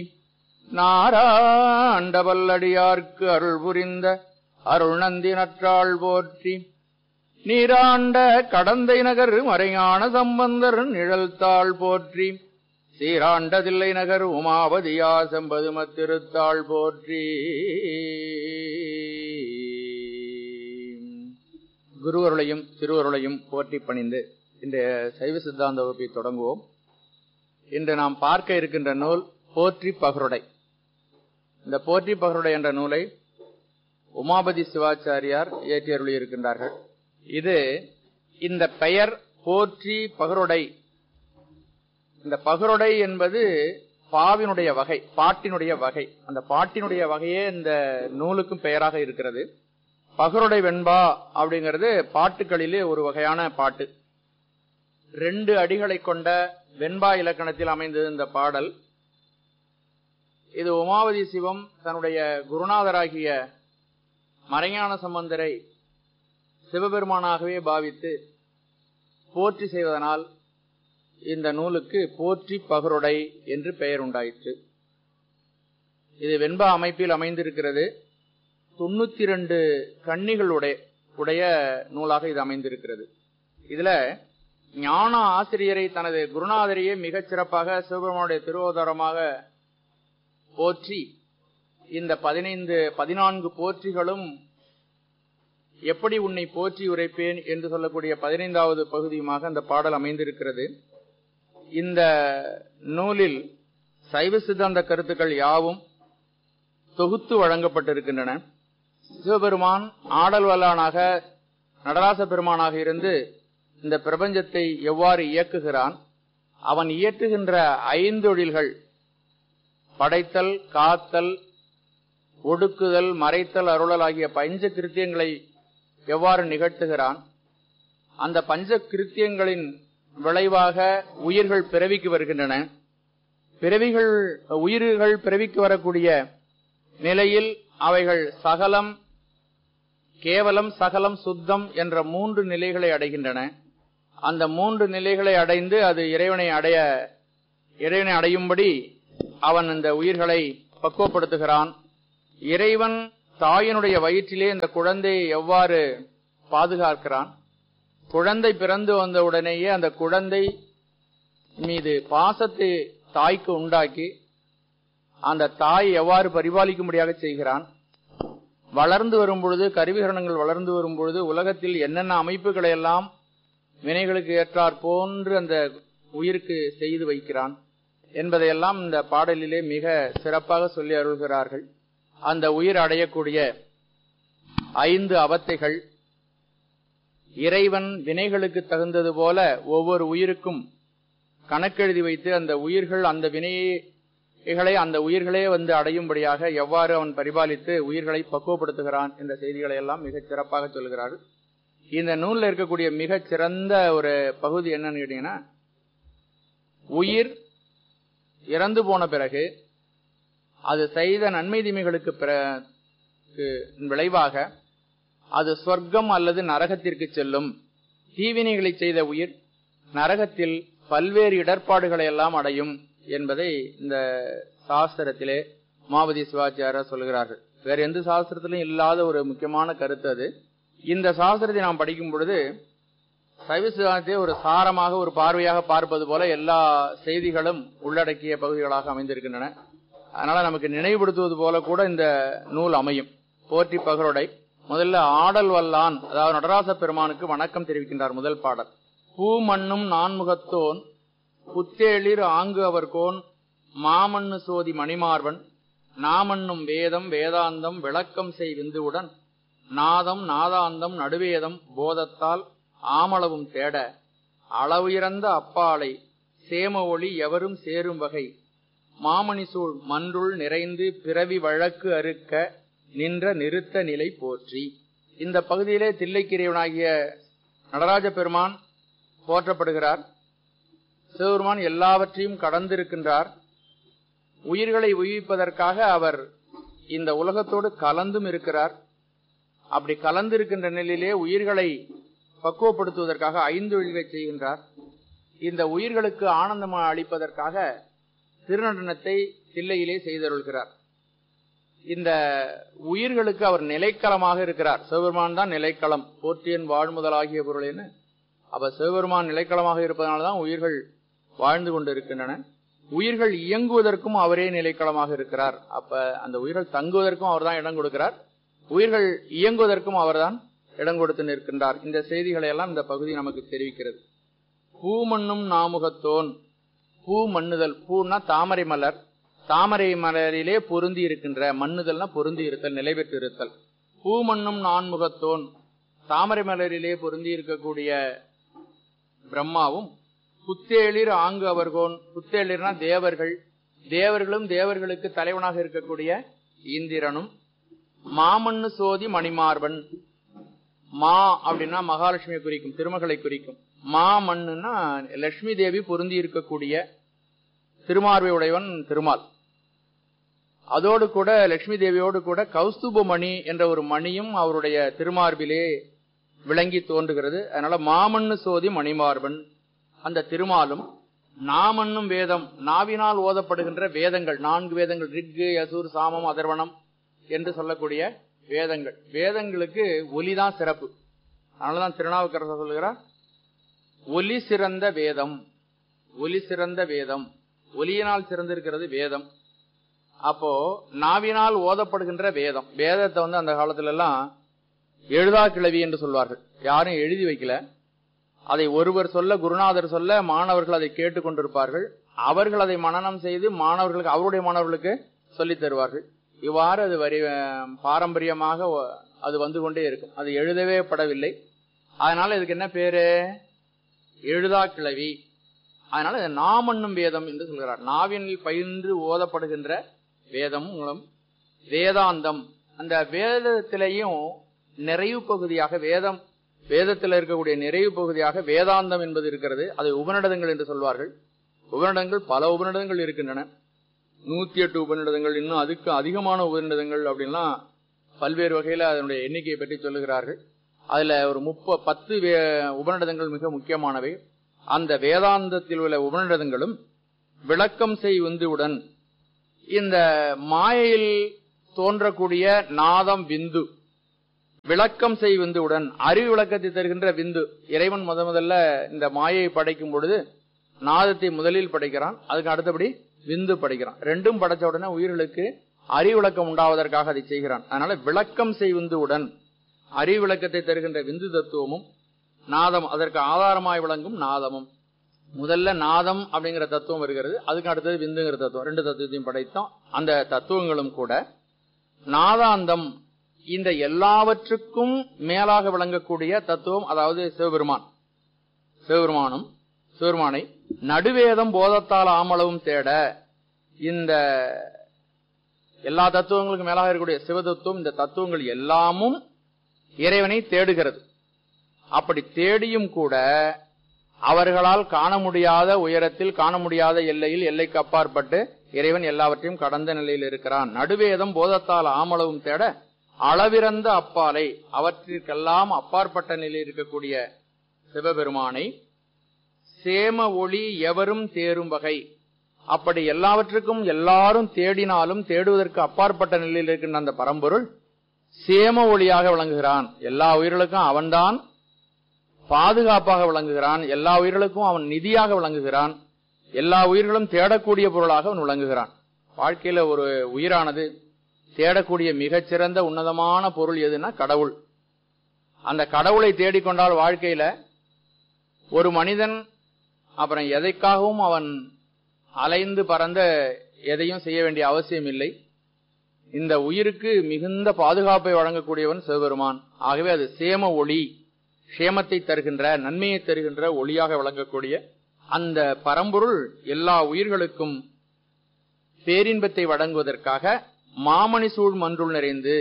நாராண்டவல்லடியார்க்கு அருள் புரிந்த அருள் நந்தி நற்றாள் போற்றி நீராண்ட கடந்தை நகர் மறையான சம்பந்தர் நிழல் தாள் போற்றி சீராண்டதில்லை நகர் உமாபதியா செம்பதுமத் திருத்தாள் போற்றி குருவருளையும் திருவருளையும் போற்றி பணிந்து இந்த சைவ சித்தாந்த வகுப்பை தொடங்குவோம் இன்று நாம் பார்க்க இருக்கின்ற நூல் போற்றி பகருடை இந்த போற்றி பகருடை என்ற நூலை உமாபதி சிவாச்சாரியார் இயற்றியருளி இருக்கின்றார்கள் இது இந்த பெயர் போற்றி பகருடை இந்த பகருடை என்பது பாவினுடைய வகை பாட்டினுடைய வகை அந்த பாட்டினுடைய வகையே இந்த நூலுக்கும் பெயராக இருக்கிறது பகருடை வெண்பா அப்படிங்கிறது பாட்டுகளிலே ஒரு வகையான பாட்டு ரெண்டு அடிகளை கொண்ட வெண்பா இலக்கணத்தில் அமைந்தது இந்த பாடல் இது உமாவதி சிவம் தன்னுடைய குருநாதராகிய மறைஞான சம்பந்தரை சிவபெருமானாகவே பாவித்து போற்றி செய்வதனால் இந்த நூலுக்கு போற்றி பகருடை என்று பெயர் உண்டாயிற்று இது வெண்பா அமைப்பில் அமைந்திருக்கிறது தொண்ணூத்தி ரெண்டு கன்னிகளுடைய உடைய நூலாக இது அமைந்திருக்கிறது இதுல ஞான ஆசிரியரை தனது குருநாதரையே மிகச் சிறப்பாக சிவபெருமானுடைய திருவோதரமாக போற்றி இந்த பதினைந்து பதினான்கு போற்றிகளும் எப்படி உன்னை போற்றி உரைப்பேன் என்று சொல்லக்கூடிய பதினைந்தாவது பகுதியுமாக அந்த பாடல் அமைந்திருக்கிறது இந்த நூலில் சைவ சித்தாந்த கருத்துக்கள் யாவும் தொகுத்து வழங்கப்பட்டிருக்கின்றன சிவபெருமான் ஆடல் வல்லானாக நடராச பெருமானாக இருந்து இந்த பிரபஞ்சத்தை எவ்வாறு இயக்குகிறான் அவன் இயற்றுகின்ற ஐந்தொழில்கள் படைத்தல் காத்தல் ஒடுக்குதல் மறைத்தல் அருளல் ஆகிய பஞ்ச கிருத்தியங்களை எவ்வாறு நிகழ்த்துகிறான் அந்த பஞ்ச கிருத்தியங்களின் விளைவாக உயிர்கள் பிறவிக்கு வருகின்றன பிறவிகள் உயிர்கள் பிறவிக்கு வரக்கூடிய நிலையில் அவைகள் சகலம் கேவலம் சகலம் சுத்தம் என்ற மூன்று நிலைகளை அடைகின்றன அந்த மூன்று நிலைகளை அடைந்து அது இறைவனை அடைய இறைவனை அடையும்படி அவன் இந்த உயிர்களை பக்குவப்படுத்துகிறான் இறைவன் தாயினுடைய வயிற்றிலே இந்த குழந்தையை எவ்வாறு பாதுகாக்கிறான் குழந்தை பிறந்து வந்த உடனேயே அந்த குழந்தை மீது பாசத்தை தாய்க்கு உண்டாக்கி அந்த தாய் எவ்வாறு பரிபாலிக்கும்படியாக செய்கிறான் வளர்ந்து வரும்பொழுது கருவிகரணங்கள் வளர்ந்து வரும்பொழுது உலகத்தில் என்னென்ன அமைப்புகளை எல்லாம் வினைகளுக்கு ஏற்றாற் போன்று அந்த உயிருக்கு செய்து வைக்கிறான் என்பதையெல்லாம் இந்த பாடலிலே மிக சிறப்பாக சொல்லி அருள்கிறார்கள் அந்த உயிர் அடையக்கூடிய ஐந்து அவத்தைகள் இறைவன் வினைகளுக்கு தகுந்தது போல ஒவ்வொரு உயிருக்கும் கணக்கெழுதி வைத்து அந்த உயிர்கள் அந்த வினைகளை அந்த உயிர்களே வந்து அடையும்படியாக எவ்வாறு அவன் பரிபாலித்து உயிர்களை பக்குவப்படுத்துகிறான் என்ற செய்திகளை எல்லாம் மிகச் சிறப்பாக சொல்கிறார்கள் இந்த நூல்ல இருக்கக்கூடிய மிகச் சிறந்த ஒரு பகுதி என்னன்னு கேட்டீங்கன்னா உயிர் இறந்து போன பிறகு அது செய்த நன்மை தீமைகளுக்கு பிற- க்கு விளைவாக அது சொர்க்கம் அல்லது நரகத்திற்கு செல்லும் தீவினைகளை செய்த உயிர் நரகத்தில் பல்வேறு இடர்பாடுகளை எல்லாம் அடையும் என்பதை இந்த சாஸ்திரத்திலே மாவதி சிவாச்சாரியர் சொல்கிறார்கள் வேற எந்த சாஸ்திரத்திலும் இல்லாத ஒரு முக்கியமான கருத்து அது இந்த சாஸ்திரத்தை நாம் படிக்கும் பொழுது சைவ சித்தாந்தத்தை ஒரு சாரமாக ஒரு பார்வையாக பார்ப்பது போல எல்லா செய்திகளும் உள்ளடக்கிய பகுதிகளாக அமைந்திருக்கின்றன அதனால நமக்கு நினைவுபடுத்துவது போல கூட இந்த நூல் அமையும் போற்றி பகருடை முதல்ல ஆடல் வல்லான் அதாவது நடராச பெருமானுக்கு வணக்கம் தெரிவிக்கின்றார் முதல் பாடல் பூ மண்ணும் நான்முகத்தோன் புத்தேளிர் ஆங்கு அவர்கோன் மாமண்ணு சோதி மணிமார்வன் நாமன்னும் வேதம் வேதாந்தம் விளக்கம் செய் விந்துவுடன் நாதம் நாதாந்தம் நடுவேதம் போதத்தால் ஆமளவும் தேட அளவுயர்ந்த அப்பாலை சேம ஒளி எவரும் சேரும் வகை மாமணிசூழ் மன்றுள் நிறைந்து பிறவி வழக்கு அறுக்க நின்ற நிறுத்த நிலை போற்றி இந்த பகுதியிலே தில்லைக்கிரியவனாகிய நடராஜ பெருமான் போற்றப்படுகிறார் சிவபெருமான் எல்லாவற்றையும் கடந்திருக்கின்றார் உயிர்களை உயிர்ப்பதற்காக அவர் இந்த உலகத்தோடு கலந்தும் இருக்கிறார் அப்படி கலந்திருக்கின்ற நிலையிலே உயிர்களை பக்குவப்படுத்துவதற்காக ஐந்து ஒழிவை செய்கின்றார் இந்த உயிர்களுக்கு ஆனந்தம் அளிப்பதற்காக திருநடனத்தை தில்லையிலே செய்தருள்கிறார் இந்த உயிர்களுக்கு அவர் நிலைக்களமாக இருக்கிறார் சிவபெருமான் தான் நிலைக்களம் போற்றியன் வாழ்முதலாகிய பொருளேன்னு அப்ப சிவபெருமான் நிலைக்களமாக இருப்பதனால்தான் உயிர்கள் வாழ்ந்து கொண்டிருக்கின்றன உயிர்கள் இயங்குவதற்கும் அவரே நிலைக்களமாக இருக்கிறார் அப்ப அந்த உயிர்கள் தங்குவதற்கும் அவர்தான் இடம் கொடுக்கிறார் உயிர்கள் இயங்குவதற்கும் அவர்தான் இடம் கொடுத்து நிற்கின்றார் இந்த செய்திகளை எல்லாம் இந்த பகுதி நமக்கு தெரிவிக்கிறது பூமண்ணும் நாமுகத்தோன் பூ மண்ணுதல் பூன்னா தாமரை மலர் தாமரை மலரிலே பொருந்தி இருக்கின்ற மண்ணுதல்னா பொருந்தி இருத்தல் நிலை பெற்று இருத்தல் பூ மண்ணும் நான்முகத்தோன் தாமரை மலரிலே பொருந்தி இருக்கக்கூடிய பிரம்மாவும் புத்தேளிர் ஆங்கு அவர்கோன் புத்தேளிர்னா தேவர்கள் தேவர்களும் தேவர்களுக்கு தலைவனாக இருக்கக்கூடிய இந்திரனும் மாமண்ணு சோதி மணிமார்பன் மா அப்படின்னா மகாலட்சுமியை குறிக்கும் திருமகளை குறிக்கும் மா மண்ணுன்னா லட்சுமி தேவி பொருந்தி இருக்கக்கூடிய திருமார்பை உடையவன் திருமால் அதோடு கூட லட்சுமி தேவியோடு கூட கௌஸ்துப மணி என்ற ஒரு மணியும் அவருடைய திருமார்பிலே விளங்கி தோன்றுகிறது அதனால மாமண்ணு சோதி மணிமார்பன் அந்த திருமாலும் நாமன்னும் வேதம் நாவினால் ஓதப்படுகின்ற வேதங்கள் நான்கு வேதங்கள் ரிக்கு யசூர் சாமம் அதர்வனம் என்று சொல்லக்கூடிய வேதங்கள் வேதங்களுக்கு ஒலிதான் சிறப்பு அதனாலதான் திருநாவுக்கரசர் சொல்லுகிறார் ஒலி சிறந்த வேதம் ஒலி சிறந்த வேதம் ஒலியினால் சிறந்திருக்கிறது வேதம் அப்போ நாவினால் ஓதப்படுகின்ற வேதம் வேதத்தை வந்து அந்த காலத்துல எல்லாம் எழுதா கிளவி என்று சொல்வார்கள் யாரும் எழுதி வைக்கல அதை ஒருவர் சொல்ல குருநாதர் சொல்ல மாணவர்கள் அதை கேட்டுக் கொண்டிருப்பார்கள் அவர்கள் அதை மனனம் செய்து மாணவர்களுக்கு அவருடைய மாணவர்களுக்கு சொல்லித் தருவார்கள் இவ்வாறு அது வரி பாரம்பரியமாக ஒ- அது வந்து கொண்டே இருக்கும் அது எழுதவே படவில்லை அதனால இதுக்கு என்ன பேரு எழுதா கிளவி அதனால இது நாமன்னும் வேதம் என்று சொல்கிறார் நாவினில் பயின்று ஓதப்படுகின்ற வேதமும் வேதாந்தம் அந்த வேதத்திலையும் நிறைவு பகுதியாக வேதம் வேதத்தில் இருக்கக்கூடிய நிறைவு பகுதியாக வேதாந்தம் என்பது இருக்கிறது அதை உபநிடதங்கள் என்று சொல்வார்கள் உபநிடதங்கள் பல உபநிடதங்கள் இருக்கின்றன நூத்தி எட்டு உபநிடதங்கள் இன்னும் அதுக்கு அதிகமான உபநிடதங்கள் அப்படின்லாம் பல்வேறு வகையில அதனுடைய எண்ணிக்கையை பற்றி சொல்லுகிறார்கள் அதுல ஒரு முப்ப பத்து வே- உபநிடதங்கள் மிக முக்கியமானவை அந்த வேதாந்தத்தில் உள்ள உபநிடதங்களும் விளக்கம் செய் விந்துவுடன் இந்த மாயையில் தோன்றக்கூடிய நாதம் விந்து விளக்கம் செய் விந்துவுடன் அறிவு விளக்கத்தை தருகின்ற விந்து இறைவன் முத முதல்ல இந்த மாயை படைக்கும் பொழுது நாதத்தை முதலில் படைக்கிறான் அதுக்கு அடுத்தபடி விந்து படைக்கிறான் ரெண்டும் படைச்ச உடனே உயிர்களுக்கு அறிவு விளக்கம் உண்டாவதற்காக அதை செய்கிறான் அதனால விளக்கம் செய் விந்துவுடன் அறிவு விளக்கத்தை தருகின்ற விந்து தத்துவமும் நாதம் அதற்கு ஆதாரமாய் விளங்கும் நாதமும் முதல்ல நாதம் அப்படிங்கிற தத்துவம் வருகிறது அதுக்கு அடுத்தது விந்துங்கிற தத்துவம் ரெண்டு தத்துவத்தையும் படைத்தோம் அந்த தத்துவங்களும் கூட நாதாந்தம் இந்த எல்லாவற்றுக்கும் மேலாக விளங்கக்கூடிய தத்துவம் அதாவது சிவபெருமான் சிவபெருமானும் சிவபெருமானை நடுவேதம் போதத்தால் ஆமளவும் தேட இந்த எல்லா தத்துவங்களுக்கும் மேலாக இருக்கக்கூடிய சிவதத்துவம் இந்த தத்துவங்கள் எல்லாமும் இறைவனை தேடுகிறது அப்படி தேடியும் கூட அவர்களால் காண முடியாத உயரத்தில் காண முடியாத எல்லையில் எல்லைக்கு அப்பாற்பட்டு இறைவன் எல்லாவற்றையும் கடந்த நிலையில் இருக்கிறான் நடுவேதம் போதத்தால் ஆமளவும் தேட அளவிறந்த அப்பாலை அவற்றிற்கெல்லாம் அப்பாற்பட்ட நிலையில் இருக்கக்கூடிய சிவபெருமானை சேம ஒளி எவரும் தேரும் வகை அப்படி எல்லாவற்றுக்கும் எல்லாரும் தேடினாலும் தேடுவதற்கு அப்பாற்பட்ட நிலையில் இருக்கின்ற அந்த பரம்பொருள் சேம ஒளியாக விளங்குகிறான் எல்லா உயிர்களுக்கும் அவன்தான் பாதுகாப்பாக விளங்குகிறான் எல்லா உயிர்களுக்கும் அவன் நிதியாக விளங்குகிறான் எல்லா உயிர்களும் தேடக்கூடிய பொருளாக அவன் விளங்குகிறான் வாழ்க்கையில ஒரு உயிரானது தேடக்கூடிய மிகச்சிறந்த உன்னதமான பொருள் எதுன்னா கடவுள் அந்த கடவுளை தேடிக்கொண்டால் வாழ்க்கையில ஒரு மனிதன் அப்புறம் எதைக்காகவும் அவன் அலைந்து பறந்த எதையும் செய்ய வேண்டிய அவசியம் இல்லை இந்த உயிருக்கு மிகுந்த பாதுகாப்பை வழங்கக்கூடியவன் சிவபெருமான் ஆகவே அது சேம ஒளி சேமத்தை தருகின்ற நன்மையை தருகின்ற ஒளியாக விளங்கக்கூடிய அந்த பரம்பொருள் எல்லா உயிர்களுக்கும் பேரின்பத்தை வழங்குவதற்காக மாமணி சூழ் மன்றுள் நிறைந்து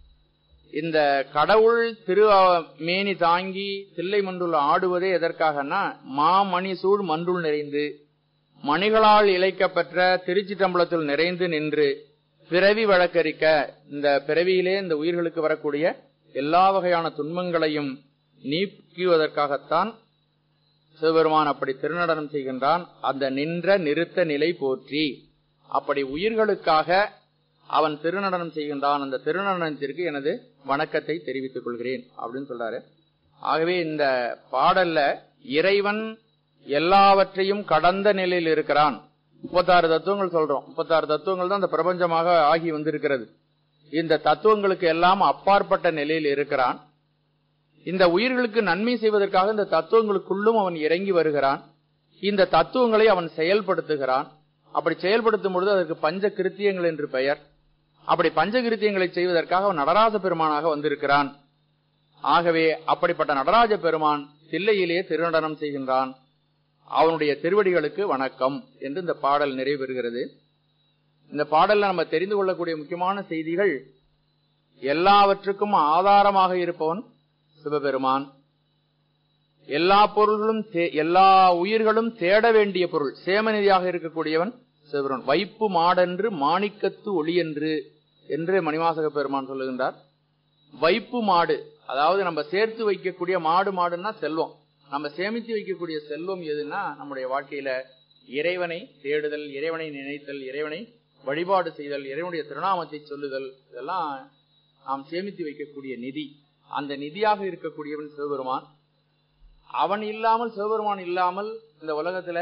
இந்த கடவுள் திரு மேனி தாங்கி தில்லை மன்றுள் ஆடுவதே எதற்காகனா மாமணி சூழ் மன்றுள் நிறைந்து மணிகளால் இழைக்கப்பெற்ற திருச்சிட்டம்பலத்தில் நிறைந்து நின்று பிறவி வழக்கறிக்க இந்த பிறவியிலே இந்த உயிர்களுக்கு வரக்கூடிய எல்லா வகையான துன்பங்களையும் நீக்குவதற்காகத்தான் சிவபெருமான் அப்படி திருநடனம் செய்கின்றான் அந்த நின்ற நிறுத்த நிலை போற்றி அப்படி உயிர்களுக்காக அவன் திருநடனம் செய்கின்றான் அந்த திருநடனத்திற்கு எனது வணக்கத்தை தெரிவித்துக் கொள்கிறேன் அப்படின்னு சொல்றாரு ஆகவே இந்த பாடல்ல இறைவன் எல்லாவற்றையும் கடந்த நிலையில் இருக்கிறான் முப்பத்தாறு தத்துவங்கள் சொல்றோம் முப்பத்தாறு தத்துவங்கள் தான் இந்த பிரபஞ்சமாக ஆகி வந்திருக்கிறது இந்த தத்துவங்களுக்கு எல்லாம் அப்பாற்பட்ட நிலையில் இருக்கிறான் இந்த உயிர்களுக்கு நன்மை செய்வதற்காக இந்த தத்துவங்களுக்குள்ளும் அவன் இறங்கி வருகிறான் இந்த தத்துவங்களை அவன் செயல்படுத்துகிறான் அப்படி செயல்படுத்தும் பொழுது அதற்கு பஞ்ச கிருத்தியங்கள் என்று பெயர் அப்படி பஞ்ச கிருத்தியங்களை செய்வதற்காக அவன் நடராஜ பெருமானாக வந்திருக்கிறான் ஆகவே அப்படிப்பட்ட நடராஜ பெருமான் தில்லையிலே திருநடனம் செய்கின்றான் அவனுடைய திருவடிகளுக்கு வணக்கம் என்று இந்த பாடல் நிறைவு பெறுகிறது இந்த பாடல்ல நம்ம தெரிந்து கொள்ளக்கூடிய முக்கியமான செய்திகள் எல்லாவற்றுக்கும் ஆதாரமாக இருப்பவன் சிவபெருமான் எல்லா பொருள்களும் தே- எல்லா உயிர்களும் தேட வேண்டிய பொருள் சேமநிதியாக இருக்கக்கூடியவன் சிவபெருமான் வைப்பு மாடென்று மாணிக்கத்து ஒளியென்று என்று மணிவாசக பெருமான் சொல்லுகின்றார் வைப்பு மாடு அதாவது நம்ம சேர்த்து வைக்கக்கூடிய மாடு மாடுன்னா செல்வம் நம்ம சேமித்து வைக்கக்கூடிய செல்வம் எதுன்னா நம்முடைய வாழ்க்கையில இறைவனை தேடுதல் இறைவனை நினைத்தல் இறைவனை வழிபாடு செய்தல் இறைவனுடைய திருநாமத்தை சொல்லுதல் இதெல்லாம் நாம் சேமித்து வைக்கக்கூடிய நிதி அந்த நிதியாக இருக்கக்கூடியவன் சிவபெருமான் அவன் இல்லாமல் சிவபெருமான் இல்லாமல் இந்த உலகத்துல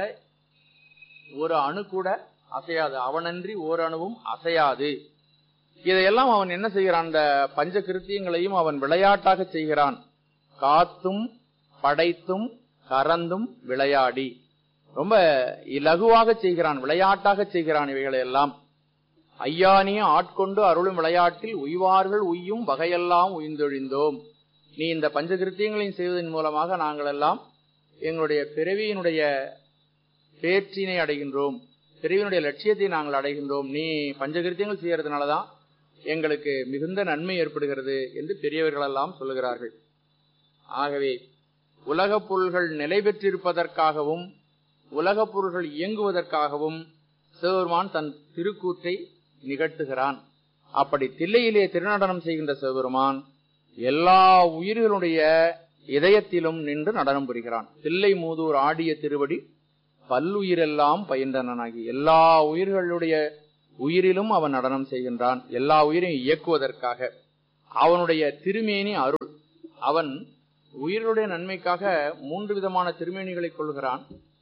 ஒரு அணு கூட அசையாது அவனன்றி ஓர் அணுவும் அசையாது இதையெல்லாம் அவன் என்ன செய்கிறான் அந்த பஞ்ச கிருத்தியங்களையும் அவன் விளையாட்டாக செய்கிறான் காத்தும் படைத்தும் கறந்தும் விளையாடி ரொம்ப இலகுவாக செய்கிறான் விளையாட்டாக செய்கிறான் இவைகளை எல்லாம் ஐயானிய ஆட்கொண்டு அருளும் விளையாட்டில் உய்வார்கள் உய்யும் வகையெல்லாம் உய்ந்தொழிந்தோம் நீ இந்த பஞ்சகிருத்தியங்களையும் செய்வதன் மூலமாக நாங்கள் எல்லாம் எங்களுடைய பிறவியினுடைய பேற்றினை அடைகின்றோம் பிறவியினுடைய லட்சியத்தை நாங்கள் அடைகின்றோம் நீ பஞ்சகிருத்தியங்கள் செய்யறதுனாலதான் எங்களுக்கு மிகுந்த நன்மை ஏற்படுகிறது என்று பெரியவர்கள் எல்லாம் சொல்லுகிறார்கள் ஆகவே உலகப் பொருள்கள் நிலை பெற்றிருப்பதற்காகவும் உலகப் பொருள்கள் இயங்குவதற்காகவும் சிவபெருமான் தன் திருக்கூற்றை நிகழ்த்துகிறான் அப்படி தில்லையிலே திருநடனம் செய்கின்ற சிவபெருமான் எல்லா உயிர்களுடைய இதயத்திலும் நின்று நடனம் புரிகிறான் தில்லை மூதூர் ஆடிய திருவடி பல்லுயிரெல்லாம் பயின்றனாகி எல்லா உயிர்களுடைய உயிரிலும் அவன் நடனம் செய்கின்றான் எல்லா உயிரையும் இயக்குவதற்காக அவனுடைய திருமேனி அருள் அவன் உயிருடைய நன்மைக்காக மூன்று விதமான திருமேனிகளை கொள்கிறான்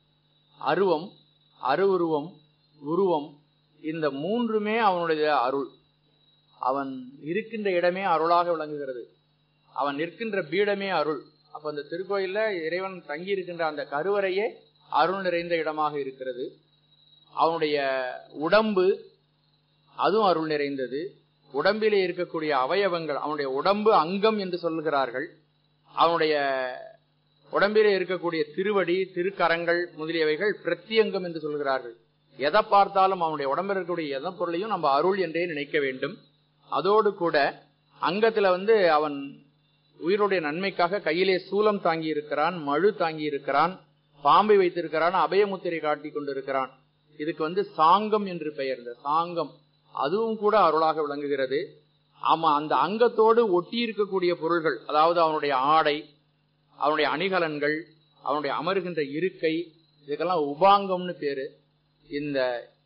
அருவம் அருவுருவம் உருவம் இந்த மூன்றுமே அவனுடைய அருள் அவன் இருக்கின்ற இடமே அருளாக விளங்குகிறது அவன் நிற்கின்ற பீடமே அருள் அப்ப அந்த திருக்கோயில்ல இறைவன் தங்கி இருக்கின்ற அந்த கருவறையே அருள் நிறைந்த இடமாக இருக்கிறது அவனுடைய உடம்பு அதுவும் அருள் நிறைந்தது உடம்பிலே இருக்கக்கூடிய அவயவங்கள் அவனுடைய உடம்பு அங்கம் என்று சொல்லுகிறார்கள் அவனுடைய உடம்பிலே இருக்கக்கூடிய திருவடி திருக்கரங்கள் முதலியவைகள் பிரத்தியங்கம் என்று சொல்கிறார்கள் எதை பார்த்தாலும் அவனுடைய உடம்பில் இருக்கக்கூடிய எந்த பொருளையும் நம்ம அருள் என்றே நினைக்க வேண்டும் அதோடு கூட அங்கத்துல வந்து அவன் உயிருடைய நன்மைக்காக கையிலே சூலம் தாங்கி இருக்கிறான் மழு தாங்கி இருக்கிறான் பாம்பை வைத்திருக்கிறான் அபயமுத்திரை காட்டி கொண்டிருக்கிறான் இதுக்கு வந்து சாங்கம் என்று பெயர் இந்த சாங்கம் அதுவும் கூட அருளாக விளங்குகிறது ஆமா அந்த அங்கத்தோடு ஒட்டி இருக்கக்கூடிய பொருள்கள் அதாவது அவனுடைய ஆடை அவனுடைய அணிகலன்கள் அவனுடைய அமருகின்ற இருக்கை இதுக்கெல்லாம் உபாங்கம்னு பேரு இந்த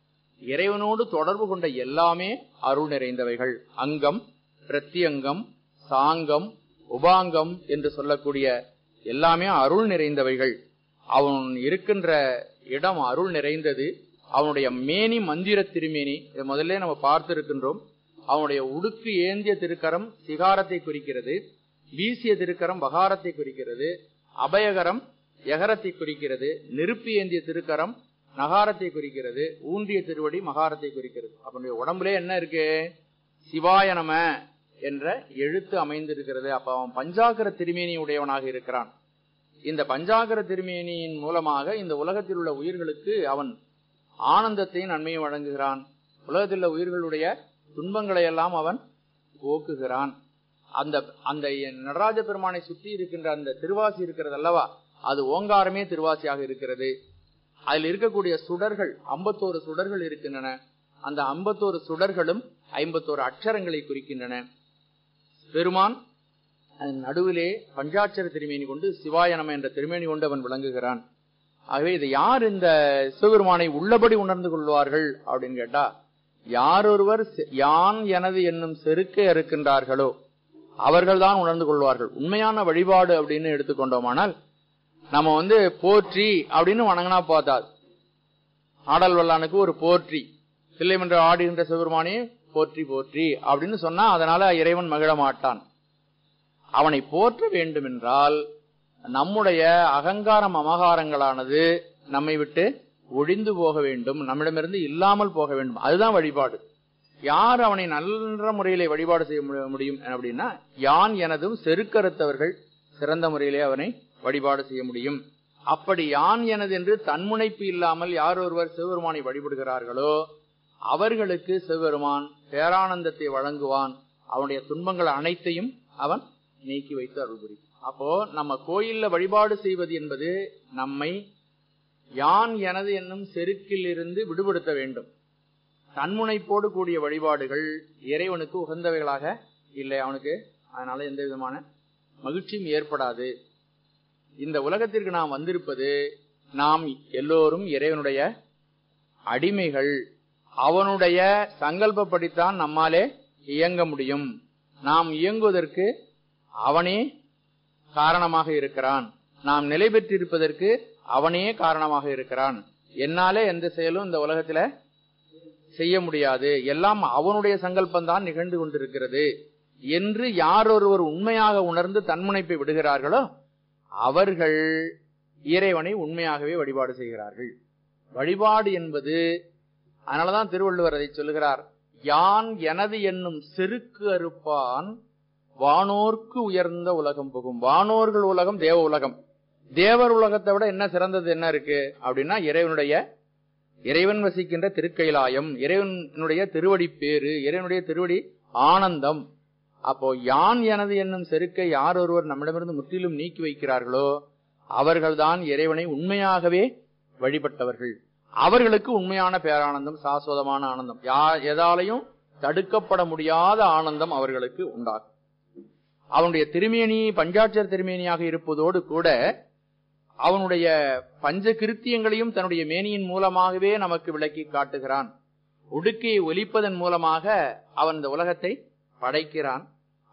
இறைவனோடு தொடர்பு கொண்ட எல்லாமே அருள் நிறைந்தவைகள் அங்கம் பிரத்தியங்கம் சாங்கம் உபாங்கம் என்று சொல்லக்கூடிய எல்லாமே அருள் நிறைந்தவைகள் அவன் இருக்கின்ற இடம் அருள் நிறைந்தது அவனுடைய மேனி மந்திர திருமேனி இதை முதல்ல நம்ம பார்த்து இருக்கின்றோம் அவனுடைய உடுக்கு ஏந்திய திருக்கரம் சிகாரத்தை குறிக்கிறது வீசிய திருக்கரம் பகாரத்தை குறிக்கிறது அபயகரம் எகரத்தை குறிக்கிறது நெருப்பு ஏந்திய திருக்கரம் நகாரத்தை குறிக்கிறது ஊன்றிய திருவடி மகாரத்தை குறிக்கிறது அவனுடைய உடம்புல என்ன இருக்கு சிவாய நம என்ற எழுத்து அமைந்திருக்கிறது அப்ப அவன் பஞ்சாகர திருமேனி உடையவனாக இருக்கிறான் இந்த பஞ்சாகர திருமேனியின் மூலமாக இந்த உலகத்தில் உள்ள உயிர்களுக்கு அவன் ஆனந்தத்தையும் நன்மையும் வழங்குகிறான் உலகத்தில் உள்ள உயிர்களுடைய துன்பங்களை எல்லாம் அவன் போக்குகிறான் அந்த அந்த நடராஜ பெருமானை சுற்றி இருக்கின்ற அந்த திருவாசி இருக்கிறது அல்லவா அது ஓங்காரமே திருவாசியாக இருக்கிறது அதில் இருக்கக்கூடிய சுடர்கள் ஐம்பத்தோரு சுடர்கள் இருக்கின்றன அந்த ஐம்பத்தோரு சுடர்களும் ஐம்பத்தோரு அக்ஷரங்களை குறிக்கின்றன பெருமான் அதன் நடுவிலே பஞ்சாட்சர திருமேனி கொண்டு சிவாயனம் என்ற திருமேனி கொண்டு அவன் விளங்குகிறான் ஆகவே இதை யார் இந்த சிவபெருமானை உள்ளபடி உணர்ந்து கொள்வார்கள் அப்படின்னு கேட்டா யாரொருவர் செ- யான் எனது என்னும் செருக்கை அறுக்கின்றார்களோ அவர்கள்தான் உணர்ந்து கொள்வார்கள் உண்மையான வழிபாடு அப்படின்னு எடுத்துக்கொண்டோமானால் நம்ம வந்து போற்றி அப்படின்னு வணங்கினா போதாது ஆடல் வல்லானுக்கு ஒரு போற்றி தில்லைமன்ற ஆடுகின்ற சிவபெருமானே போற்றி போற்றி அப்படின்னு சொன்னா அதனால இறைவன் மகிழ மாட்டான் அவனை போற்ற வேண்டும் என்றால் நம்முடைய அகங்காரம் அமகாரங்களானது நம்மை விட்டு ஒழிந்து போக வேண்டும் நம்மிடமிருந்து இல்லாமல் போக வேண்டும் அதுதான் வழிபாடு யார் அவனை நல்ல முறையிலே வழிபாடு செய்ய மு- முடியும் அப்படின்னா யான் எனதும் செருக்கறுத்தவர்கள் சிறந்த முறையிலே அவனை வழிபாடு செய்ய முடியும் அப்படி யான் எனது என்று தன்முனைப்பு இல்லாமல் யார் ஒருவர் சிவபெருமானை வழிபடுகிறார்களோ அவர்களுக்கு சிவபெருமான் பேரானந்தத்தை வழங்குவான் அவனுடைய துன்பங்கள் அனைத்தையும் அவன் நீக்கி வைத்து அருள் புரியும் அப்போ நம்ம கோயில்ல வழிபாடு செய்வது என்பது நம்மை யான் எனது என்னும் செருக்கில் இருந்து விடுபடுத்த வேண்டும் தன்முனைப்போடு கூடிய வழிபாடுகள் இறைவனுக்கு உகந்தவைகளாக இல்லை அவனுக்கு அதனால எந்த விதமான மகிழ்ச்சியும் ஏற்படாது இந்த உலகத்திற்கு நாம் வந்திருப்பது நாம் எல்லோரும் இறைவனுடைய அடிமைகள் அவனுடைய சங்கல்பப்படித்தான் நம்மாலே இயங்க முடியும் நாம் இயங்குவதற்கு அவனே காரணமாக இருக்கிறான் நாம் நிலை பெற்றிருப்பதற்கு அவனே காரணமாக இருக்கிறான் என்னாலே எந்த செயலும் இந்த உலகத்துல செய்ய முடியாது எல்லாம் அவனுடைய சங்கல்பம் தான் நிகழ்ந்து கொண்டிருக்கிறது என்று யார் ஒருவர் உண்மையாக உணர்ந்து தன்முனைப்பை விடுகிறார்களோ அவர்கள் இறைவனை உண்மையாகவே வழிபாடு செய்கிறார்கள் வழிபாடு என்பது அதனாலதான் திருவள்ளுவர் அதை சொல்லுகிறார் யான் எனது என்னும் செருக்கு அறுப்பான் வானோர்க்கு உயர்ந்த உலகம் புகும் வானோர்கள் உலகம் தேவ உலகம் தேவர் உலகத்தை விட என்ன சிறந்தது என்ன இருக்கு அப்படின்னா இறைவனுடைய இறைவன் வசிக்கின்ற திருக்கைலாயம் இறைவனுடைய திருவடி பேரு இறைவனுடைய திருவடி ஆனந்தம் அப்போ யான் எனது என்னும் செருக்கை யார் ஒருவர் நம்மிடமிருந்து முற்றிலும் நீக்கி வைக்கிறார்களோ அவர்கள்தான் இறைவனை உண்மையாகவே வழிபட்டவர்கள் அவர்களுக்கு உண்மையான பேரானந்தம் சாஸ்வதமான ஆனந்தம் யா எதாலையும் தடுக்கப்பட முடியாத ஆனந்தம் அவர்களுக்கு உண்டாகும் அவனுடைய திருமேனி பஞ்சாட்சர திருமேனியாக இருப்பதோடு கூட அவனுடைய பஞ்ச கிருத்தியங்களையும் தன்னுடைய மேனியின் மூலமாகவே நமக்கு விளக்கி காட்டுகிறான் உடுக்கையை ஒலிப்பதன் மூலமாக அவன் இந்த உலகத்தை படைக்கிறான்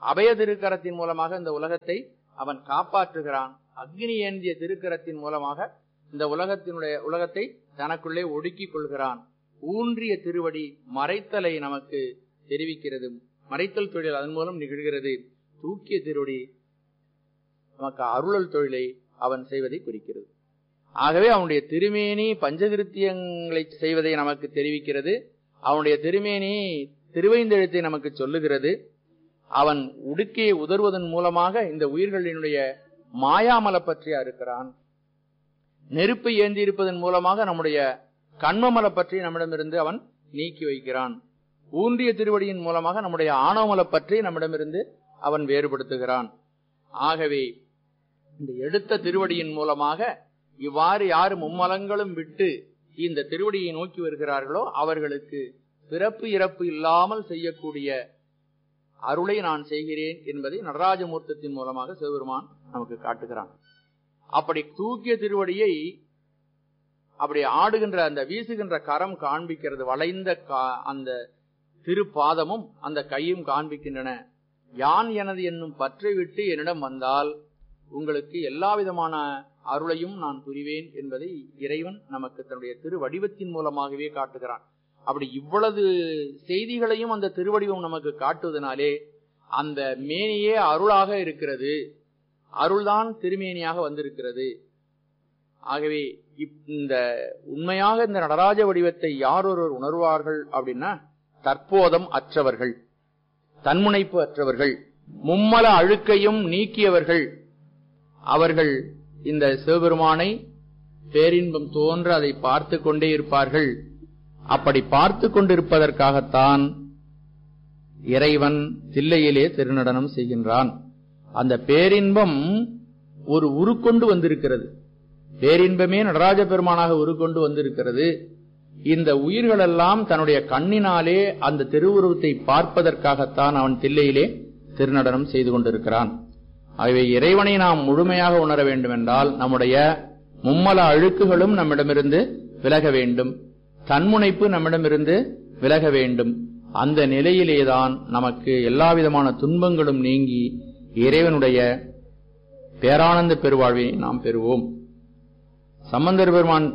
அபய திருக்கரத்தின் மூலமாக இந்த உலகத்தை அவன் காப்பாற்றுகிறான் அக்னி ஏந்திய திருக்கரத்தின் மூலமாக இந்த உலகத்தினுடைய உலகத்தை தனக்குள்ளே ஒடுக்கிக் கொள்கிறான் ஊன்றிய திருவடி மறைத்தலை நமக்கு தெரிவிக்கிறது மறைத்தல் தொழில் அதன் மூலம் நிகழ்கிறது தூக்கிய திருவடி நமக்கு அருளல் தொழிலை அவன் செய்வதை குறிக்கிறது ஆகவே அவனுடைய திருமேனி பஞ்சகிருத்தியங்களை செய்வதை நமக்கு தெரிவிக்கிறது அவனுடைய திருமேனி திருவைந்தெழுத்தை நமக்கு சொல்லுகிறது அவன் உடுக்கையை உதர்வதன் மூலமாக இந்த உயிர்களினுடைய மாயாமல பற்றி அறுக்கிறான் நெருப்பை ஏந்தி இருப்பதன் மூலமாக நம்முடைய கண்மமல பற்றி நம்மிடமிருந்து அவன் நீக்கி வைக்கிறான் ஊன்றிய திருவடியின் மூலமாக நம்முடைய ஆணவமல பற்றி நம்மிடமிருந்து அவன் வேறுபடுத்துகிறான் ஆகவே இந்த எடுத்த திருவடியின் மூலமாக இவ்வாறு யார் மும்மலங்களும் விட்டு இந்த திருவடியை நோக்கி வருகிறார்களோ அவர்களுக்கு பிறப்பு இறப்பு இல்லாமல் செய்யக்கூடிய அருளை நான் செய்கிறேன் என்பதை நடராஜமூர்த்தத்தின் மூலமாக சிவபெருமான் நமக்கு காட்டுகிறான் அப்படி தூக்கிய திருவடியை அப்படி ஆடுகின்ற அந்த வீசுகின்ற கரம் காண்பிக்கிறது வளைந்த கா- அந்த திருப்பாதமும் அந்த கையும் காண்பிக்கின்றன யான் எனது என்னும் பற்றை விட்டு என்னிடம் வந்தால் உங்களுக்கு எல்லா விதமான அருளையும் நான் புரிவேன் என்பதை இறைவன் நமக்கு தன்னுடைய திரு வடிவத்தின் மூலமாகவே காட்டுகிறான் அப்படி இவ்வளவு செய்திகளையும் அந்த திருவடிவம் நமக்கு காட்டுவதனாலே அந்த மேனியே அருளாக இருக்கிறது அருள்தான் திருமேனியாக வந்திருக்கிறது ஆகவே இப்- இந்த உண்மையாக இந்த நடராஜ வடிவத்தை யார் ஒருவர் உணர்வார்கள் அப்படின்னா தற்போதம் அற்றவர்கள் தன்முனைப்பு அற்றவர்கள் மும்மல அழுக்கையும் நீக்கியவர்கள் அவர்கள் இந்த சிவபெருமானை பேரின்பம் தோன்ற அதை பார்த்து கொண்டே இருப்பார்கள் அப்படி பார்த்து கொண்டிருப்பதற்காகத்தான் இறைவன் தில்லையிலே திருநடனம் செய்கின்றான் அந்த பேரின்பம் ஒரு உருக்கொண்டு வந்திருக்கிறது பேரின்பமே நடராஜ பெருமானாக உருக்கொண்டு வந்திருக்கிறது இந்த உயிர்களெல்லாம் தன்னுடைய கண்ணினாலே அந்த திருவுருவத்தை பார்ப்பதற்காகத்தான் அவன் தில்லையிலே திருநடனம் செய்து கொண்டிருக்கிறான் ஆகவே இறைவனை நாம் முழுமையாக உணர வேண்டுமென்றால் நம்முடைய மும்மல அழுக்குகளும் நம்மிடமிருந்து விலக வேண்டும் தன்முனைப்பு நம்மிடமிருந்து விலக வேண்டும் அந்த நிலையிலேதான் நமக்கு எல்லா விதமான துன்பங்களும் நீங்கி இறைவனுடைய பேரானந்த பெருவாழ்வை நாம் பெறுவோம் சம்பந்தர் பெருமான்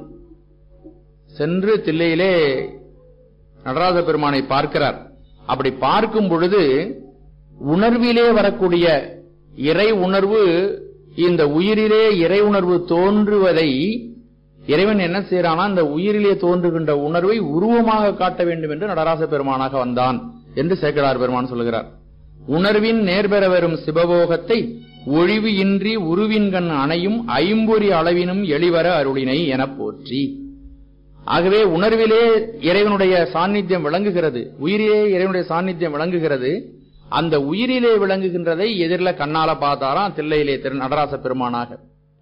சென்று தில்லையிலே நடராஜ பெருமானை பார்க்கிறார் அப்படி பார்க்கும் பொழுது உணர்விலே வரக்கூடிய இறை உணர்வு இந்த உயிரிலே இறை உணர்வு தோன்றுவதை இறைவன் என்ன செய்யறானா இந்த உயிரிலே தோன்றுகின்ற உணர்வை உருவமாக காட்ட வேண்டும் என்று நடராச பெருமானாக வந்தான் என்று சேக்கடார் பெருமான் சொல்கிறார் உணர்வின் நேர்பெற வரும் சிவபோகத்தை ஒழிவு இன்றி உருவின்கண் அணையும் ஐம்பொறி அளவினும் எளிவர அருளினை எனப் போற்றி ஆகவே உணர்விலே இறைவனுடைய சாநித்தியம் விளங்குகிறது உயிரிலே இறைவனுடைய சாநித்தியம் விளங்குகிறது அந்த உயிரிலே விளங்குகின்றதை எதிரில் கண்ணால பார்த்தாராம் தில்லையிலே திரு நடராச பெருமானாக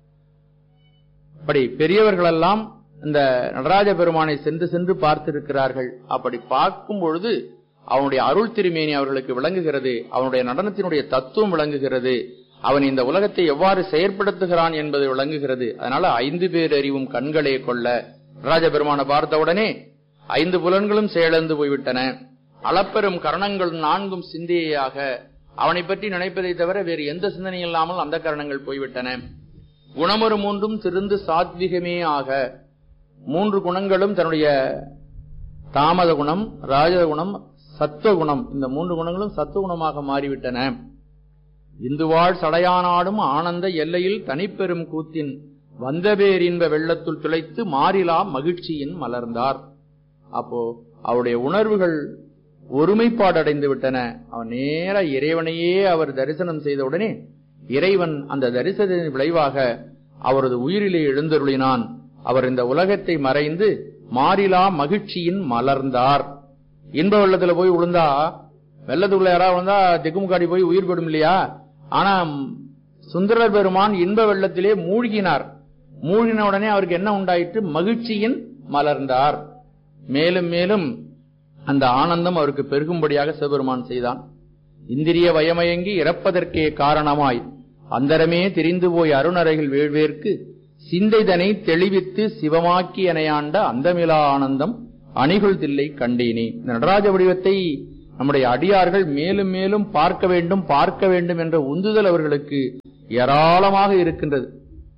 அப்படி பெரியவர்களெல்லாம் இந்த நடராஜ பெருமானை சென்று சென்று பார்த்திருக்கிறார்கள் அப்படி பார்க்கும் பொழுது அவனுடைய அருள் திருமேனி அவர்களுக்கு விளங்குகிறது அவனுடைய நடனத்தினுடைய தத்துவம் விளங்குகிறது அவன் இந்த உலகத்தை எவ்வாறு செயற்படுத்துகிறான் என்பது விளங்குகிறது அதனால ஐந்து பேர் அறிவும் கண்களே கொள்ள நடராஜ பெருமானை பார்த்தவுடனே ஐந்து புலன்களும் செயலந்து போய்விட்டன அளப்பெரும் கரணங்கள் நான்கும் சிந்தையாக அவனை பற்றி நினைப்பதை தவிர வேறு எந்த சிந்தனை இல்லாமல் அந்த கரணங்கள் போய்விட்டன குணமொரு மூன்றும் திருந்து சாத்விகமே ஆக மூன்று குணங்களும் தன்னுடைய தாமத குணம் ராஜ குணம் சத்துவ குணம் இந்த மூன்று குணங்களும் சத்துவ குணமாக மாறிவிட்டன இந்துவாழ் சடையானாடும் ஆனந்த எல்லையில் தனிப்பெரும் கூத்தின் வந்தபேரின்ப வெள்ளத்துள் துளைத்து மாறிலா மகிழ்ச்சியின் மலர்ந்தார் அப்போ அவருடைய உணர்வுகள் ஒருமைப்பாடு அடைந்து விட்டன அவன் நேர இறைவனையே அவர் தரிசனம் செய்த உடனே இறைவன் அந்த தரிசனத்தின் விளைவாக அவரது உயிரிலே எழுந்தருளினான் அவர் இந்த உலகத்தை மறைந்து மாறிலா மகிழ்ச்சியின் மலர்ந்தார் இன்ப வெள்ளத்துல போய் விழுந்தா வெள்ளத்துக்குள்ள யாராவது விழுந்தா திக்குமுக்காடி போய் உயிர் பெறும் இல்லையா ஆனா சுந்தரர் பெருமான் இன்ப வெள்ளத்திலே மூழ்கினார் மூழ்கின உடனே அவருக்கு என்ன உண்டாயிற்று மகிழ்ச்சியின் மலர்ந்தார் மேலும் மேலும் அந்த ஆனந்தம் அவருக்கு பெருகும்படியாக சிவபெருமான் செய்தான் இந்திரிய வயமயங்கி இறப்பதற்கே காரணமாய் அந்தரமே திரிந்து போய் அருணறைகள் வேள்வேற்கு சிந்தைதனை தெளிவித்து சிவமாக்கி எனையாண்ட அந்தமிலா ஆனந்தம் அணிகுள் தில்லை கண்டேனே இந்த நடராஜ வடிவத்தை நம்முடைய அடியார்கள் மேலும் மேலும் பார்க்க வேண்டும் பார்க்க வேண்டும் என்ற உந்துதல் அவர்களுக்கு ஏராளமாக இருக்கின்றது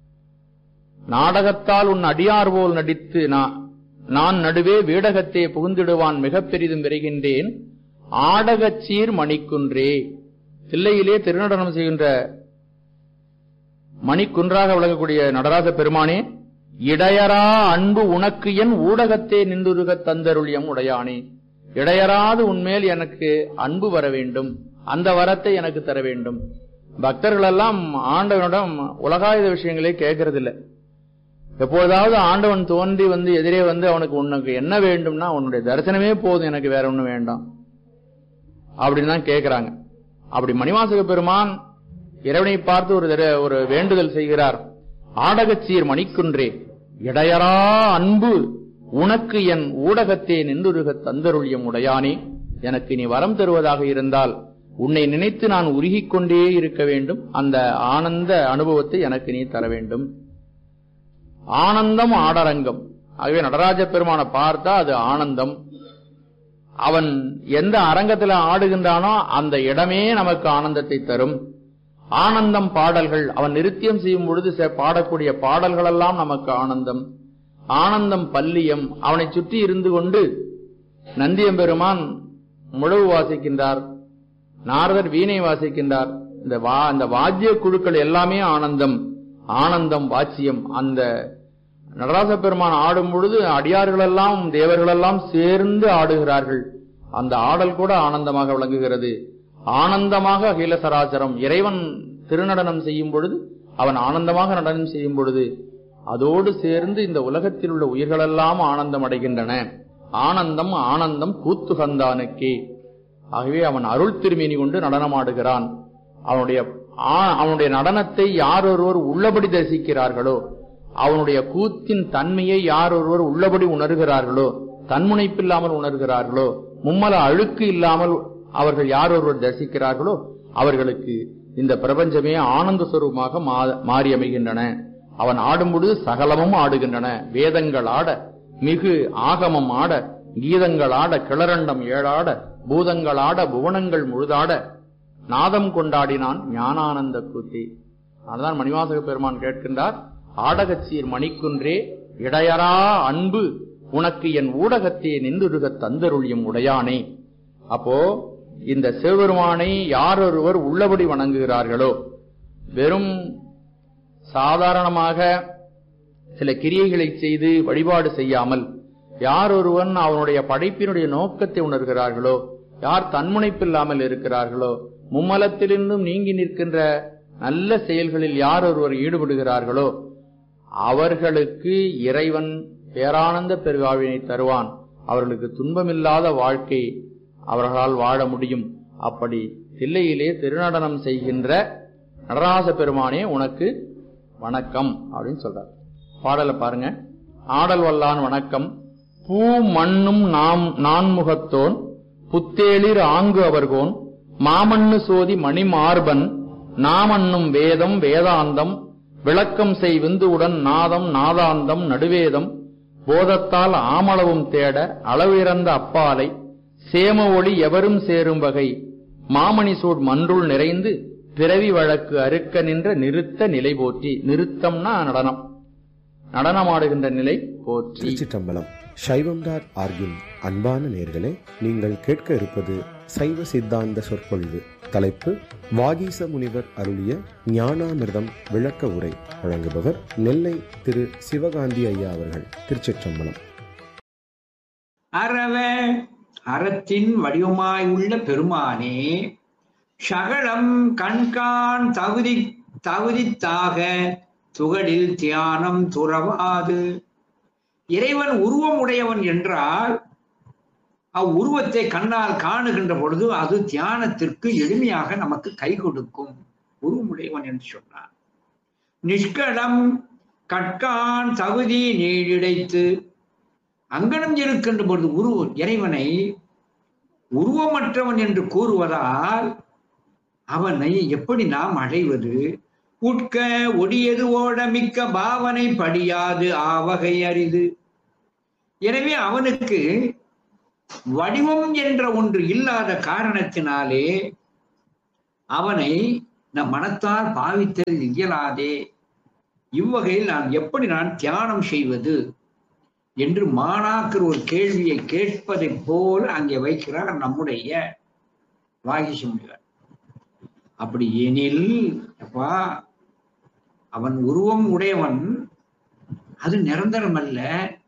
நாடகத்தால் உன் அடியார் போல் நடித்து நான் நான் நடுவே வீடகத்தே புகுந்திடுவான் மிகப் பெரிதும் பெறுகின்றேன் ஆடகச் சீர் மணிக்குன்றே தில்லையிலே திருநடனம் செய்கின்ற மணிக்குன்றாக விளங்கக்கூடிய நடராஜ பெருமானே இடையரா அன்பு உனக்கு என் ஊடகத்தே நின்றுருகத் தந்தருளியம் உடையானே இடையராது உன்மேல் எனக்கு அன்பு வர வேண்டும் அந்த வரத்தை எனக்கு தர வேண்டும் பக்தர்கள் எல்லாம் ஆண்டவனிடம் உலகாயுத விஷயங்களே கேட்கறதில்ல எப்பொழுதாவது ஆண்டவன் தோன்றி வந்து எதிரே வந்து அவனுக்கு உனக்கு என்ன வேண்டும்னா உன்னுடைய தரிசனமே போதும் எனக்கு வேற ஒண்ணும் வேண்டாம் அப்படின்னு தான் கேட்கிறாங்க அப்படி மணிவாசக பெருமான் இறைவனை பார்த்து ஒரு தர- ஒரு வேண்டுதல் செய்கிறார் ஆடகச்சீர் மணிக்குன்றே இடையரா அன்பு உனக்கு என் ஊடகத்தே நின்றுருக தந்தருளியம் உடையானே எனக்கு நீ வரம் தருவதாக இருந்தால் உன்னை நினைத்து நான் உருகிக் கொண்டே இருக்க வேண்டும் அந்த ஆனந்த அனுபவத்தை எனக்கு நீ தர வேண்டும் ஆனந்தம் ஆடரங்கம் ஆகவே நடராஜ பெருமானை பார்த்தா அது ஆனந்தம் அவன் எந்த அரங்கத்துல ஆடுகின்றானோ அந்த இடமே நமக்கு ஆனந்தத்தை தரும் ஆனந்தம் பாடல்கள் அவன் நிருத்தியம் செய்யும் பொழுது சே- பாடக்கூடிய பாடல்கள் எல்லாம் நமக்கு ஆனந்தம் ஆனந்தம் பல்லியம் அவனை சுற்றி இருந்து கொண்டு நந்தியம்பெருமான் முழவு வாசிக்கின்றார் நாரதர் வீணை வாசிக்கின்றார் இந்த வா அந்த வாத்திய குழுக்கள் எல்லாமே ஆனந்தம் ஆனந்தம் வாச்சியம் அந்த நடராச பெருமான் ஆடும் பொழுது அடியார்களெல்லாம் தேவர்களெல்லாம் சேர்ந்து ஆடுகிறார்கள் அந்த ஆடல் கூட ஆனந்தமாக விளங்குகிறது ஆனந்தமாக அகில சராச்சரம் இறைவன் திருநடனம் செய்யும் பொழுது அவன் ஆனந்தமாக நடனம் செய்யும் பொழுது அதோடு சேர்ந்து இந்த உலகத்தில் உள்ள உயிர்களெல்லாம் ஆனந்தம் அடைகின்றன ஆனந்தம் ஆனந்தம் கூத்துகந்தானுக்கே ஆகவே அவன் அருள் திருமேனி கொண்டு நடனமாடுகிறான் அவனுடைய ஆ- அவனுடைய நடனத்தை யார் ஒருவர் உள்ளபடி தரிசிக்கிறார்களோ அவனுடைய கூத்தின் தன்மையை யார் ஒருவர் உள்ளபடி உணர்கிறார்களோ தன்முனைப்பில்லாமல் உணர்கிறார்களோ மும்மல அழுக்கு இல்லாமல் அவர்கள் யார் ஒருவர் தரிசிக்கிறார்களோ அவர்களுக்கு இந்த பிரபஞ்சமே ஆனந்த சுரூபமாக மா- மாறி அமைகின்றன அவன் ஆடும் பொழுது சகலமும் ஆடுகின்றன வேதங்கள் ஆட மிகு ஆகமம் ஆட கீதங்கள் ஆட கிளரண்டம் ஏழாட பூதங்கள் ஆட புவனங்கள் முழுதாட நாதம் கொண்டாடினான் ஞானானந்த கூத்தி அதுதான் மணிவாசக பெருமான் கேட்கின்றார் ஆடகச்சீர் மணிக்குன்றே இடையரா அன்பு உனக்கு என் ஊடகத்தே நின்றுருக தந்தருளியும் உடையானே அப்போ இந்த சிவபெருமானை யார் ஒருவர் உள்ளபடி வணங்குகிறார்களோ வெறும் சாதாரணமாக சில கிரியைகளை செய்து வழிபாடு செய்யாமல் யார் ஒருவன் அவனுடைய படைப்பினுடைய நோக்கத்தை உணர்கிறார்களோ யார் தன்முனைப்பில்லாமல் இருக்கிறார்களோ மும்மலத்திலிருந்தும் நீங்கி நிற்கின்ற நல்ல செயல்களில் யார் ஒருவர் ஈடுபடுகிறார்களோ அவர்களுக்கு இறைவன் பேரானந்த பெருவாழ்வினை தருவான் அவர்களுக்கு துன்பமில்லாத வாழ்க்கை அவர்களால் வாழ முடியும் அப்படி தில்லையிலே திருநடனம் செய்கின்ற நடராச பெருமானே உனக்கு வணக்கம் அப்படின்னு சொல்றார் பாடலை பாருங்க ஆடல் வல்லான் வணக்கம் பூ மண்ணும் நாம் நான்முகத்தோன் புத்தேளிர் ஆங்கு அவர்கோன் மாமண்ணு சோதி மணிமார்பன் நாமன்னும் வேதம் வேதாந்தம் விளக்கம் செய் விந்துவுடன் நாதம் நாதாந்தம் நடுவேதம் போதத்தால் ஆமளவும் தேட அளவிறந்த அப்பாலை சேம ஒளி எவரும் சேரும் வகை மாமணி சூட் மன்றுள் நிறைந்து பிறவி வழக்கு அறுக்க நின்ற நிறுத்த நிலை போற்றி நிறுத்தம்னா நடனம் நடனமாடுகின்ற நிலை போற்றி திருச்சிற்றம்பலம் சைவம் டாட் ஆர்கின் அன்பான நேர்களே நீங்கள் கேட்க இருப்பது சைவ சித்தாந்த சொற்பொழிவு தலைப்பு வாகீச முனிவர் அருளிய ஞானாமிர்தம் விளக்க உரை வழங்குபவர் நெல்லை திரு சிவகாந்தி ஐயா அவர்கள் திருச்சிற்றம்பலம் அறவ அறத்தின் வடிவமாய் உள்ள பெருமானே சகலம் கண்கான் தகுதி தகுதித்தாக துகளில் தியானம் துறவாது இறைவன் உருவம் உடையவன் என்றால் அவ்வுருவத்தை கண்ணால் காணுகின்ற பொழுது அது தியானத்திற்கு எளிமையாக நமக்கு கை கொடுக்கும் உருவமுடையவன் என்று சொன்னார் நிஷ்கலம் கட்கான் தகுதி நீழிடைத்து அங்கனம் இருக்கின்ற பொழுது உருவ இறைவனை உருவமற்றவன் என்று கூறுவதால் அவனை எப்படி நாம் அடைவது உட்க ஒடியது ஓட மிக்க பாவனை படியாது ஆவகை அரிது எனவே அவனுக்கு வடிவம் என்ற ஒன்று இல்லாத காரணத்தினாலே அவனை நம் மனத்தால் பாவித்தல் இயலாதே இவ்வகையில் நான் எப்படி நான் தியானம் செய்வது என்று மாணாக்கர் ஒரு கேள்வியை கேட்பதைப் போல அங்கே வைக்கிறார் நம்முடைய வாகிஷ முனிவர் அப்படி எனில் அப்பா அவன் உருவம் உடையவன் அது நிரந்தரம் அல்ல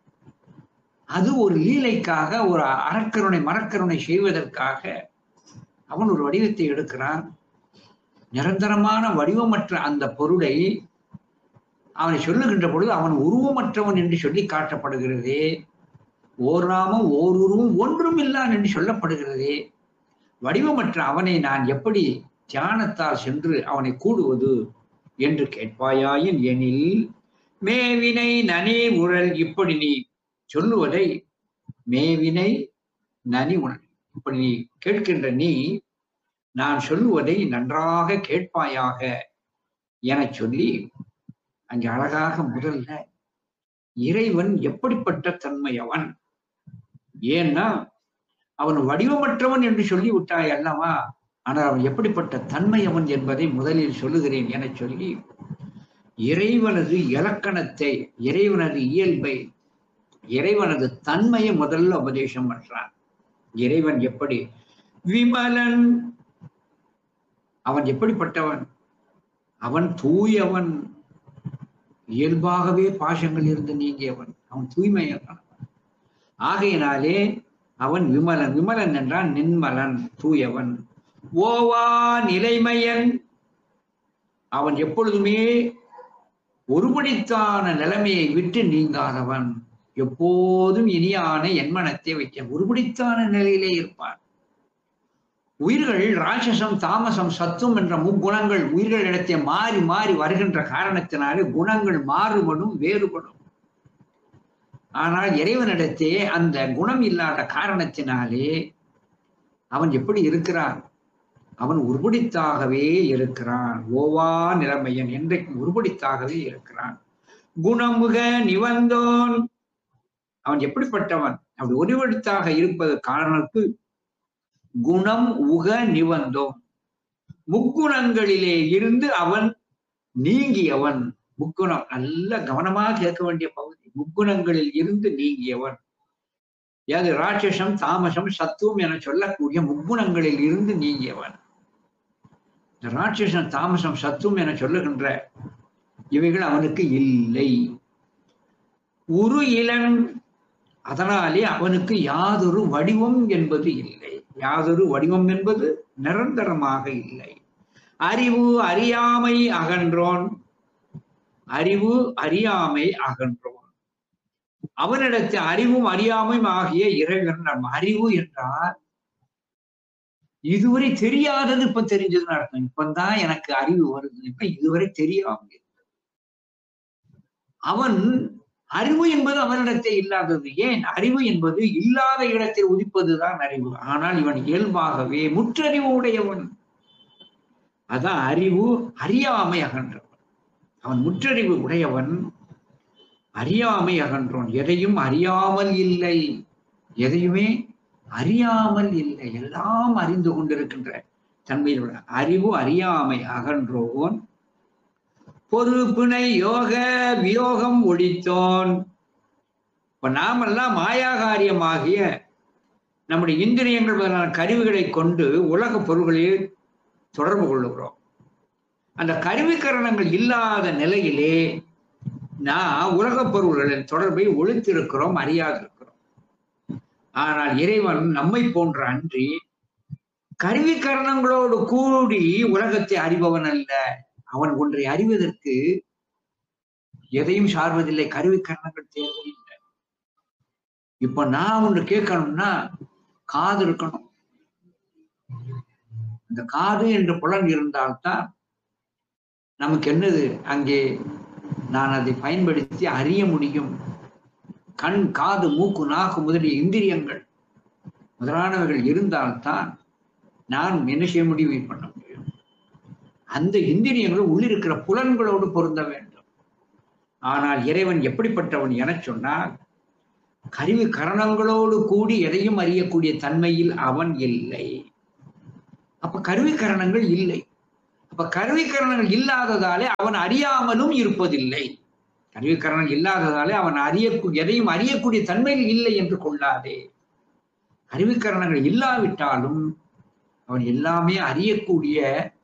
அது ஒரு லீலைக்காக ஒரு அறக்கருணை மரக்கருணை செய்வதற்காக அவன் ஒரு வடிவத்தை எடுக்கிறான் நிரந்தரமான வடிவமற்ற அந்த பொருளை அவனை சொல்லுகின்ற பொழுது அவன் உருவமற்றவன் என்று சொல்லி காட்டப்படுகிறதே ஓர் நாமம் ஓர் உருவம் ஒன்றும் இல்லான் என்று சொல்லப்படுகிறதே வடிவமற்ற அவனை நான் எப்படி தியானத்தால் சென்று அவனை கூடுவது என்று கேட்பாயாயின் எனில் மேவினை நனி உழல் இப்படி நீ சொல்லுவதை மேவினை நனி உணல் இப்படி நீ கேட்கின்ற நீ நான் சொல்லுவதை நன்றாக கேட்பாயாக எனச் சொல்லி அங்கே அழகாக முதல்ல இறைவன் எப்படிப்பட்ட தன்மை அவன் ஏன்னா அவன் வடிவமற்றவன் என்று சொல்லி விட்டாய் அல்லவா ஆனால் அவன் எப்படிப்பட்ட தன்மை அவன் என்பதை முதலில் சொல்லுகிறேன் என சொல்லி இறைவனது இலக்கணத்தை இறைவனது இயல்பை இறைவனது தன்மையை முதல்ல உபதேசம் பண்றான் இறைவன் எப்படி விமலன் அவன் எப்படிப்பட்டவன் அவன் தூயவன் இயல்பாகவே பாசங்கள் இருந்து நீங்கியவன் அவன் தூய்மையானவன் ஆகையினாலே அவன் விமலன் விமலன் என்றான் நின்மலன் தூயவன் ஓவா நிலைமையன் அவன் எப்பொழுதுமே ஒருபடித்தான நிலைமையை விட்டு நீங்காதவன் எப்போதும் இனியான என்மனத்தை வைக்க ஒருபடித்தான நிலையிலே இருப்பான் உயிர்கள் ராட்சசம் தாமசம் சத்துவம் என்ற முக்குணங்கள் உயிர்களிடத்தை மாறி மாறி வருகின்ற காரணத்தினாலே குணங்கள் மாறுபடும் வேறுபடும் ஆனால் இறைவனிடத்தே அந்த குணம் இல்லாத காரணத்தினாலே அவன் எப்படி இருக்கிறான் அவன் உருபடித்தாகவே இருக்கிறான் ஓவா நிலைமையன் என்றைக்கும் உருபடித்தாகவே இருக்கிறான் குணமுக நிவந்தோன் அவன் எப்படிப்பட்டவன் அவன் உருவடித்தாக இருப்பது காரணத்து குணம் உக நிவந்தோம் முக்குணங்களிலே இருந்து அவன் நீங்கியவன் முக்குணம் நல்ல கவனமாக கேட்க வேண்டிய பகுதி முக்குணங்களில் இருந்து நீங்கியவன் அது ராட்சசம் தாமசம் சத்துவம் என சொல்லக்கூடிய முக்குணங்களில் இருந்து நீங்கியவன் இந்த ராட்சசம் தாமசம் சத்துவம் என சொல்லுகின்ற இவைகள் அவனுக்கு இல்லை உரு இளன் அதனாலே அவனுக்கு யாதொரு வடிவம் என்பது இல்லை யாதொரு வடிவம் என்பது நிரந்தரமாக இல்லை அறிவு அறியாமை அகன்றோன் அறிவு அறியாமை அகன்றோன் அவனிடத்தில் அறிவும் அறியாமையும் ஆகிய இறைவன் நம் அறிவு என்றால் இதுவரை தெரியாதது இப்ப தெரிஞ்சதுன்னு அர்த்தம் இப்பதான் எனக்கு அறிவு வருது இப்ப இதுவரை தெரியாம இருந்தது. அவன் அறிவு என்பது அவனிடத்தை இல்லாதது ஏன் அறிவு என்பது இல்லாத இடத்தில் உதிப்பதுதான் அறிவு ஆனால் இவன் இயல்பாகவே முற்றறிவு உடையவன் அதான் அறிவு அறியாமை அகன்றவன் அவன் முற்றறிவு உடையவன் அறியாமை அகன்றோன் எதையும் அறியாமல் இல்லை எதையுமே அறியாமல் இல்லை எல்லாம் அறிந்து கொண்டிருக்கின்ற தன்மையிலுள்ள அறிவு அறியாமை அகன்றோன் பொறுப்பினை யோக வியோகம் ஒழித்தோன் இப்ப நாமெல்லாம் மாயாகாரியமாகிய நம்முடைய இந்திரியங்கள் முதலான கருவிகளை கொண்டு உலக பொருள்களில் தொடர்பு கொள்ளுகிறோம் அந்த கருவிக்கரணங்கள் இல்லாத நிலையிலே நான் உலகப் பொருள்களின் தொடர்பை ஒழித்திருக்கிறோம் அறியாதிருக்கிறோம் ஆனால் இறைவன் நம்மை போன்ற அன்றி கருவிக்கரணங்களோடு கூடி உலகத்தை அறிபவன் அல்ல அவன் ஒன்றை அறிவதற்கு எதையும் சார்வதில்லை கருவிக்கரணங்கள் தேவையில்லை இப்ப நான் ஒன்று கேட்கணும்னா காது இருக்கணும் அந்த காது என்ற புலன் இருந்தால்தான் நமக்கு என்னது அங்கே நான் அதை பயன்படுத்தி அறிய முடியும் கண் காது மூக்கு நாக்கு முதலிய இந்திரியங்கள் முதலானவைகள் இருந்தால்தான் நான் என்ன செய்ய முடியும் பண்ண முடியும் அந்த இந்திரியங்கள் உள்ளிருக்கிற புலன்களோடு பொருந்த வேண்டும் ஆனால் இறைவன் எப்படிப்பட்டவன் என சொன்னால் கருவி கரணங்களோடு கூடி எதையும் அறியக்கூடிய தன்மையில் அவன் இல்லை அப்ப கருவி கரணங்கள் இல்லை அப்ப கருவி கரணங்கள் இல்லாததாலே அவன் அறியாமலும் இருப்பதில்லை கருவி கரணங்கள் இல்லாததாலே அவன் அறிய எதையும் அறியக்கூடிய தன்மையில் இல்லை என்று கொள்ளாதே கருவி கரணங்கள் இல்லாவிட்டாலும் அவன் எல்லாமே அறியக்கூடிய